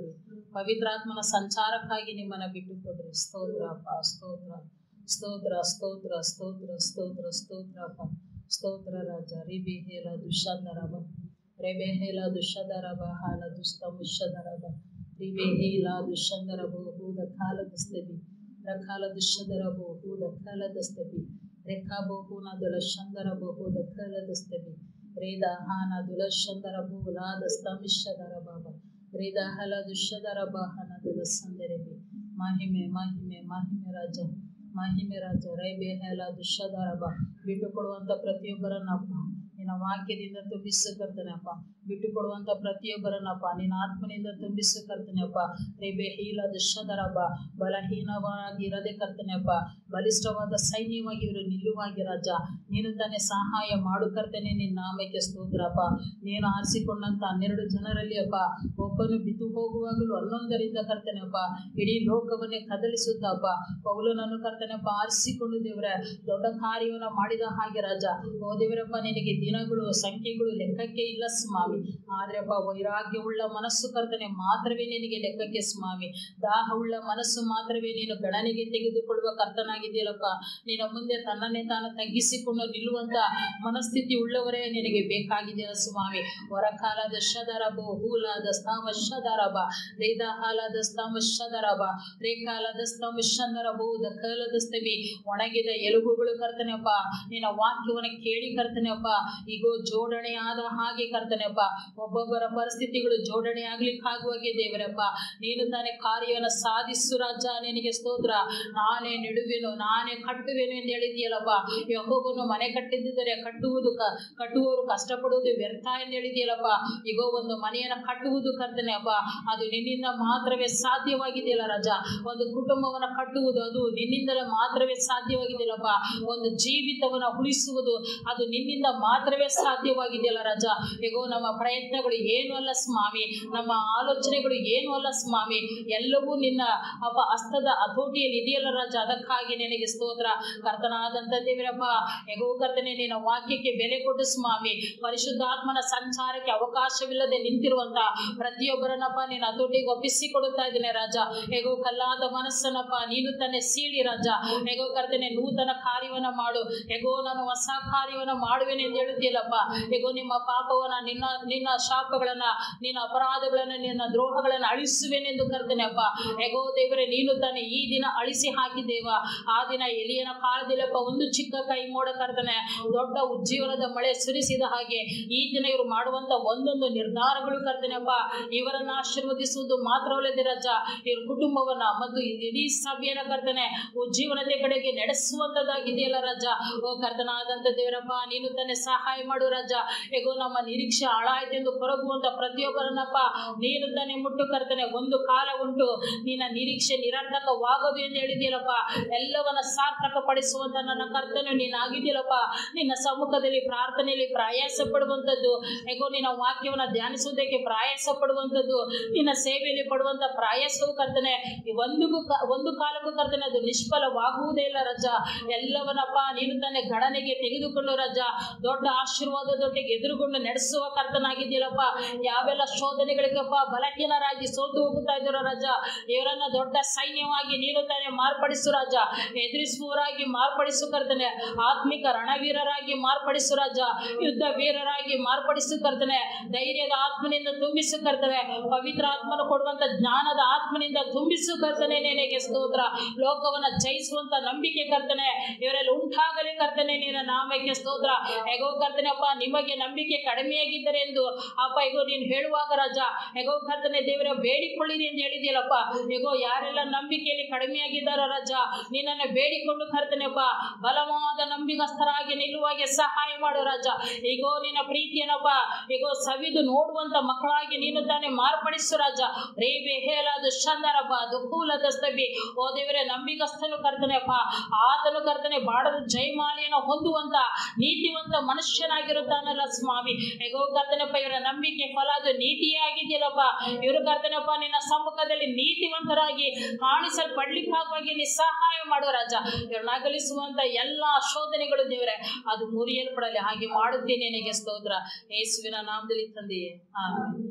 [SPEAKER 1] ಪವಿತ್ರಾತ್ಮನ ಸಂಚಾರಕ್ಕಾಗಿ ನಿಮ್ಮನ್ನ ಬಿಟ್ಟುಕೊಡ್ರಿ ಸ್ತೋತ್ರ ಅಪ್ಪ ಸ್ತೋತ್ರ ಸ್ತೋತ್ರ ಸ್ತೋತ್ರ ಸ್ತೋತ್ರ ಸ್ತೋತ್ರ ಸ್ತೋತ್ರ ಅಪ್ಪ ಸ್ತೋತ್ರ ರಾಜ ರಿಬಿ ಹೇಲ ದುಷಂದರಬ ರೆಬೆ ಹೇಲ ದುಷದರಬ ಹಾಲ ದುಸ್ತ ಮುಷದರಬ ರಿಬೆ ಹೇಲ ದುಷಂದರಬು ಹೂದ ಕಾಲದಸ್ತಬಿ ರಕಾಲ ದುಷದರಬು ಹೂದ ಕಾಲದಸ್ತಬಿ ರೆಖಾ ಬಹುನ ದುಲಶಂದರ ಬಹುದ ಕಾಲದಸ್ತಬಿ ರೇದ ಹಾನ ದುಲಶಂದರ ಬಹುಲಾದ ಸ್ತಮಿಷದರ ಬಾಬ ರೇದ ಹಲ ದುಷದರ ಬಾಹನ ದುಲಸಂದರೆಬಿ ಮಹಿಮೆ ಮಹಿಮೆ ಮಹಿಮೆ ರಾಜ ಮಹಿಮೆ ರಾಜ ರೈಬೆ ಹೇಲ ದುಷದರ ಬಾ ಬಿಟ್ಟು ಕೊಡುವಂಥ ಪ್ರತಿಯೊಬ್ಬರನ್ನಪ್ಪ ನಿನ್ನ ವಾಕ್ಯದಿಂದ ತುಂಬಿಸು ಕರ್ತನೆಪ್ಪ ಬಿಟ್ಟು ಕೊಡುವಂಥ ಪ್ರತಿಯೊಬ್ಬರನ್ನಪ್ಪ ನಿನ್ನ ಆತ್ಮನಿಂದ ತುಂಬಿಸು ಕರ್ತನೆಪ್ಪ ರೇಬೆ ಹೀಲ ದುಷದರಬ್ಬ ಬಲಹೀನವಾಗಿ ಇರದೆ ಕರ್ತನೆಪ್ಪ ಬಲಿಷ್ಠವಾದ ಸೈನ್ಯವಾಗಿ ಇವರು ನಿಲ್ಲುವಾಗಿ ರಾಜ ನೀನು ತಾನೇ ಸಹಾಯ ಮಾಡು ಕರ್ತನೆ ನಿನ್ನ ನಾಮಕ್ಕೆ ಸ್ತೋತ್ರಪ್ಪ ನೀನು ಆರಿಸಿಕೊಂಡಂತ ಹನ್ನೆರಡು ಜನರಲ್ಲಿ ಅಪ್ಪ ಒಬ್ಬನು ಬಿದ್ದು ಹೋಗುವಾಗಲೂ ಹನ್ನೊಂದರಿಂದ ಕರ್ತನೆಪ್ಪ ಇಡೀ ಲೋಕವನ್ನೇ ಕದಲಿಸುತ್ತಪ್ಪ ಪೌಲನನ್ನು ಕರ್ತನೆಪ್ಪ ಆರಿಸಿಕೊಂಡು ದೇವರೇ ದೊಡ್ಡ ಕಾರ್ಯವನ್ನು ಮಾಡಿದ ಹಾಗೆ ರಾಜ ಓ ದೇವರಪ್ಪ ನಿನಗೆ ದಿನಗಳು ಸಂಖ್ಯೆಗಳು ಲೆಕ್ಕಕ್ಕೆ ಇಲ್ಲ ಸ್ವಾಮಿ ಆದ್ರೆ ಅಪ್ಪ ವೈರಾಗ್ಯವುಳ್ಳ ಮನಸ್ಸು ಕರ್ತನೆ ಮಾತ್ರವೇ ನಿನಗೆ ಲೆಕ್ಕಕ್ಕೆ ಸ್ವಾಮಿ ದಾಹವುಳ್ಳ ಮನಸ್ಸು ಮಾತ್ರವೇ ನೀನು ಗಣನೆಗೆ ತೆಗೆದುಕೊಳ್ಳುವ ಕರ್ತನಾಗಿದೆಯಲ್ಲಪ್ಪ ನಿನ್ನ ಮುಂದೆ ತನ್ನನ್ನೇ ತಾನು ತಗ್ಗಿಸಿಕೊಂಡು ನಿಲ್ಲುವಂತ ಮನಸ್ಥಿತಿ ಉಳ್ಳವರೇ ನಿನಗೆ ಬೇಕಾಗಿದೆಯಲ್ಲ ಸ್ವಾಮಿ ಹೊರಕಾಲದ ಶದರಬ ಹೂಲಾದ ಸ್ತಂಭ ಶದರಬ ರೇದ ಹಾಲಾದ ಸ್ತಂಭ ಶದರಬ ರೇಖಾಲದ ಸ್ತಂಭ ಶಂದರಬು ಕಾಲದ ಸ್ತಬಿ ಒಣಗಿದ ಎಲುಬುಗಳು ಕರ್ತನೆಪ್ಪ ನಿನ್ನ ವಾಕ್ಯವನ್ನು ಕೇಳಿ ಕರ್ತನೆಪ್ಪ ಈಗೋ ಜೋಡಣೆ ಆದ ಹಾಗೆ ಕರ್ತನೆಪ್ಪ ಒಬ್ಬೊಬ್ಬರ ಪರಿಸ್ಥಿತಿಗಳು ಜೋಡಣೆ ಆಗ್ಲಿಕ್ಕಾಗುವಾಗೆ ದೇವರಪ್ಪ ನೀನು ತಾನೇ ಕಾರ್ಯವನ್ನು ಸಾಧಿಸು ರಾಜ ನಿನಗೆ ಸ್ತೋತ್ರ ನಾನೇ ನೆಡುವೆನು ನಾನೇ ಕಟ್ಟುವೆನು ಎಂದು ಹೇಳಿದೆಯಲ್ಲಪ್ಪ ಯಹೋವನು ಮನೆ ಕಟ್ಟಿದ್ದರೆ ಕಟ್ಟುವುದು ಕ ಕಟ್ಟುವವರು ಕಷ್ಟಪಡುವುದು ವ್ಯರ್ಥ ಎಂದು ಹೇಳಿದೆಯಲ್ಲಪ್ಪ ಈಗ ಒಂದು ಮನೆಯನ್ನು ಕಟ್ಟುವುದು ಕರ್ತನೆ ಅಪ್ಪ ಅದು ನಿನ್ನಿಂದ ಮಾತ್ರವೇ ಸಾಧ್ಯವಾಗಿದೆಯಲ್ಲ ರಾಜ ಒಂದು ಕುಟುಂಬವನ್ನು ಕಟ್ಟುವುದು ಅದು ನಿನ್ನಿಂದಲೇ ಮಾತ್ರವೇ ಸಾಧ್ಯವಾಗಿದೆಯಲ್ಲಪ್ಪ ಒಂದು ಜೀವಿತವನ್ನು ಉಳಿಸುವುದು ಅದು ನಿನ್ನಿಂದ ಮಾತ್ರವೇ ಸಾಧ್ಯವಾಗಿದೆಯಲ್ಲ ರಾಜ ಹೇಗೋ ನಮ್ಮ ಪ್ರಯತ್ನಗಳು ಏನು ಅಲ್ಲ ಸ್ವಾಮಿ ನಮ್ಮ ಆಲೋಚನೆಗಳು ಏನು ಅಲ್ಲ ಸ್ವಾಮಿ ಎಲ್ಲವೂ ನಿನ್ನ ಅಪ್ಪ ಹಸ್ತದ ಹತೋಟಿಯಲ್ಲಿ ಇದೆಯಲ್ಲ ರಾಜ ಅದಕ್ಕಾಗಿ ನಿನಗೆ ಸ್ತೋತ್ರ ಕರ್ತನಾದಂಥ ದೇವರಪ್ಪ ಹೇಗೋ ಕರ್ತನೆ ನಿನ್ನ ವಾಕ್ಯಕ್ಕೆ ಬೆಲೆ ಕೊಟ್ಟು ಸ್ವಾಮಿ ಪರಿಶುದ್ಧಾತ್ಮನ ಸಂಚಾರಕ್ಕೆ ಅವಕಾಶವಿಲ್ಲದೆ ನಿಂತಿರುವಂತ ಪ್ರತಿಯೊಬ್ಬರನ್ನಪ್ಪ ನಿನ್ನ ಹತೋಟಿಗೆ ಒಪ್ಪಿಸಿಕೊಡುತ್ತಾ ಇದ್ದೀನಿ ರಾಜ ಹೇಗೋ ಕಲ್ಲಾದ ಮನಸ್ಸನ್ನಪ್ಪ ನೀನು ತಾನೇ ಸೀಳಿ ರಾಜ ಹೇಗೋ ಕರ್ತನೆ ನೂತನ ಕಾರ್ಯವನ್ನ ಮಾಡು ಹೇಗೋ ನಾನು ಹೊಸ ಕಾರ್ಯವನ್ನ ಮಾಡುವೆನೆ ಎಂದು ಹೇಳುತ್ತಿಲ್ಲಪ್ಪ ಹೇಗೋ ನಿಮ್ಮ ಪಾಪವನ್ನ ನಿನ್ನ ನಿನ್ನ ಶಾಪಗಳನ್ನ ನಿನ್ನ ಅಪರಾಧಗಳನ್ನ ನಿನ್ನ ದ್ರೋಹಗಳನ್ನ ಅಳಿಸುವೆನೆಂದು ಕರ್ತನೆ ಅಪ್ಪ ಹೇಗೋ ದೇವರೇ ನೀನು ತಾನೇ ಈ ದಿನ ಅಳಿಸಿ ಹಾಕಿದ್ದೇವ ಆ ದಿನ ಎಲಿಯನ ಕಾಲದಲ್ಲಪ್ಪ ಒಂದು ಚಿಕ್ಕ ಕೈ ಮೋಡ ಕರ್ತನೆ ದೊಡ್ಡ ಉಜ್ಜೀವನದ ಮಳೆ ಸುರಿಸಿದ ಹಾಗೆ ಈ ದಿನ ಇವರು ಮಾಡುವಂತ ಒಂದೊಂದು ನಿರ್ಧಾರಗಳು ಕರ್ತನೆಪ್ಪ ಇವರನ್ನ ಆಶೀರ್ವದಿಸುವುದು ಮಾತ್ರವಲ್ಲದೆ ರಾಜ ಇವ್ರ ಕುಟುಂಬವನ್ನ ಮತ್ತು ಇಡೀ ಸಭೆಯನ್ನ ಕರ್ತನೆ ಉಜ್ಜೀವನತೆ ಕಡೆಗೆ ನಡೆಸುವಂತದ್ದಾಗಿದೆಯಲ್ಲ ರಾಜ ಓ ಕರ್ತನಾದಂತ ದೇವರಪ್ಪ ನೀನು ತಾನೇ ಸಹಾಯ ಮಾಡು ರಾಜ ಹೇಗೋ ನಮ್ಮ ನಿರೀಕ್ಷೆ ಹಾಳಾಯ್ತೆಂದು ಕೊರಗುವಂತ ಪ್ರತಿಯೊಬ್ಬರನ್ನಪ್ಪ ನೀನು ತಾನೇ ಮುಟ್ಟು ಕರ್ತನೆ ಒಂದು ಕಾಲ ಉಂಟು ನಿನ್ನ ನಿರೀಕ್ಷೆ ನಿರರ್ಥಕವಾಗದು ಎಂದು ಹೇಳಿದೆಯಲ್ಲಪ್ಪ ಎಲ್ಲವನ್ನ ಸಾರ್ಥಕ ಪಡಿಸುವಂತ ನನ್ನ ಕರ್ತನು ನೀನು ಆಗಿದೆಯಲ್ಲಪ್ಪ ನಿನ್ನ ಸಮ್ಮುಖದಲ್ಲಿ ಪ್ರಾರ್ಥನೆಯಲ್ಲಿ ಪ್ರಯಾಸ ಪಡುವಂಥದ್ದು ಹೇಗೋ ನಿನ್ನ ವಾಕ್ಯವನ್ನ ಧ್ಯಾನಿಸುವುದಕ್ಕೆ ಪ್ರಯಾಸ ಪಡುವಂಥದ್ದು ನಿನ್ನ ಸೇವೆಯಲ್ಲಿ ಪಡುವಂತ ಪ್ರಯಾಸವು ಕರ್ತನೆ ಈ ಒಂದಿಗೂ ಕ- ಒಂದು ಕಾಲಕ್ಕೂ ಕರ್ತನೆ ಅದು ನಿಷ್ಫಲವಾಗುವುದೇ ಇಲ್ಲ ರಜ ಎಲ್ಲವನ್ನಪ್ಪ ನೀನು ತಾನೇ ಗಣನೆಗೆ ತೆಗೆದುಕೊಂಡು ರಜ ದೊಡ್ಡ ಆಶೀರ್ವಾದದೊಟ್ಟಿಗೆ ಎದುರುಗೊಂಡು ನಡೆಸುವ ಕರ್ತನಾಗಿದ್ದೀಯಲ್ಲಪ್ಪ ಯಾವೆಲ್ಲ ಶೋಧನೆಗಳಿಗಪ್ಪ ಬಲಹೀನರಾಗಿ ಸೋತು ಹೋಗುತ್ತಾ ಇದ್ದೀರೋ ರಾಜ ಇವರನ್ನ ದೊಡ್ಡ ಸೈನ್ಯವಾಗಿ ನೀನು ತಾನೇ ಮಾರ್ಪಡಿಸು ರಾಜ ಎದುರಿಸುವವರಾಗಿ ಮಾರ್ಪಡಿಸು ಕರ್ತನೆ ಆತ್ಮಿಕ ರಣವೀರರಾಗಿ ಮಾರ್ಪಡಿಸು ರಾಜ ಯುದ್ಧ ವೀರರಾಗಿ ಮಾರ್ಪಡಿಸು ಕರ್ತನೆ ಧೈರ್ಯದ ಆತ್ಮನಿಂದ ತುಂಬಿಸು ಕರ್ತನೆ ಪವಿತ್ರ ಆತ್ಮನ ಕೊಡುವಂತ ಜ್ಞಾನದ ಆತ್ಮನಿಂದ ತುಂಬಿಸು ಕರ್ತನೆ ನಿನಗೆ ಸ್ತೋತ್ರ ಲೋಕವನ್ನ ಜಯಿಸುವಂತ ನಂಬಿಕೆ ಕರ್ತನೆ ಇವರಲ್ಲಿ ಉಂಟಾಗಲಿ ಕರ್ತನೆ ನಿನ್ನ ನಾಮಕ್ಕೆ ಸ್ತೋತ್ರ ಹೇಗೋ ಕರ್ತನೆ ಅಪ್ಪ ನಿಮಗೆ ನಂಬಿಕೆ ಕಡಿಮೆಯಾಗಿದ್ದರೆ ಎಂದು ಅಪ್ಪ ಹೇಗೋ ನೀನು ಹೇಳುವಾಗ ರಾಜ ಹೇಗೋ ಕರ್ತನೆ ದೇವರ ಬೇಡಿಕೊಳ್ಳಿರಿ ಎಂದು ಹೇಳಿದ್ಯಲ್ಲಪ್ಪ ಹೇಗೋ ಯಾರೆಲ್ಲ ನಂಬಿಕೆಯಲ್ಲಿ ಕಡಿಮೆಯಾಗಿದ್ದಾರೋ ರಾಜ ನಿನ್ನನ್ನು ಬೇಡಿಕೊಂಡು ಕರ್ತನೆಪ್ಪ ಬಲವಾದ ನಂಬಿಗಸ್ಥರಾಗಿ ನಿಲ್ಲುವಾಗೆ ಸಹಾಯ ಮಾಡು ರಾಜ ಈಗೋ ನಿನ್ನ ಪ್ರೀತಿಯನ್ನಪ್ಪ ಈಗೋ ಸವಿದು ನೋಡುವಂತ ಮಕ್ಕಳಾಗಿ ನೀನು ತಾನೇ ಮಾರ್ಪಡಿಸು ರಾಜ ರೇಬೆ ಹೇಳದು ಚಂದರಪ್ಪ ದುಃಖೂಲದ ಸ್ತಬಿ ಓ ದೇವರೇ ನಂಬಿಗಸ್ತನು ಕರ್ತನೆಪ್ಪ ಆತನು ಕರ್ತನೆ ಬಾಡದ ಜೈಮಾಲಿಯನ್ನು ಹೊಂದುವಂತ ನೀತಿವಂತ ಮನುಷ್ಯನಾಗಿರುತ್ತಾನಲ್ಲ ಸ್ವಾಮಿ ಹೇಗೋ ಕರ್ತನೆಪ್ಪ ಇವರ ನಂಬಿಕೆ ಫಲ ಅದು ನೀತಿಯೇ ಆಗಿದೆಯಲ್ಲಪ್ಪ ಇವರು ಕರ್ತನೆಪ್ಪ ನಿನ್ನ ಸಮ್ಮುಖದಲ್ಲಿ ನೀತಿವಂತರಾಗಿ ಕಾಣಿಸಲ್ಪಡ್ಲಿಕ್ಕಾಗಿ ನೀ ಸಹಾಯ ಮಾಡೋ ರಾಜ ಇವ್ರನ್ನ ಅಗಲಿಸುವಂತ ಎಲ್ಲಾ ಶೋಧನೆಗಳು ದೇವರೇ ಅದು ಮುರಿಯಲ್ಪಡಲಿ ಹಾಗೆ ಮಾಡುತ್ತೇನೆ ನಿನಗೆ ಸ್ತೋತ್ರ ಯೇಸುವಿನ ನಾಮದಲ್ಲಿ ತಂದೆಯೇ ಆಮೇಲೆ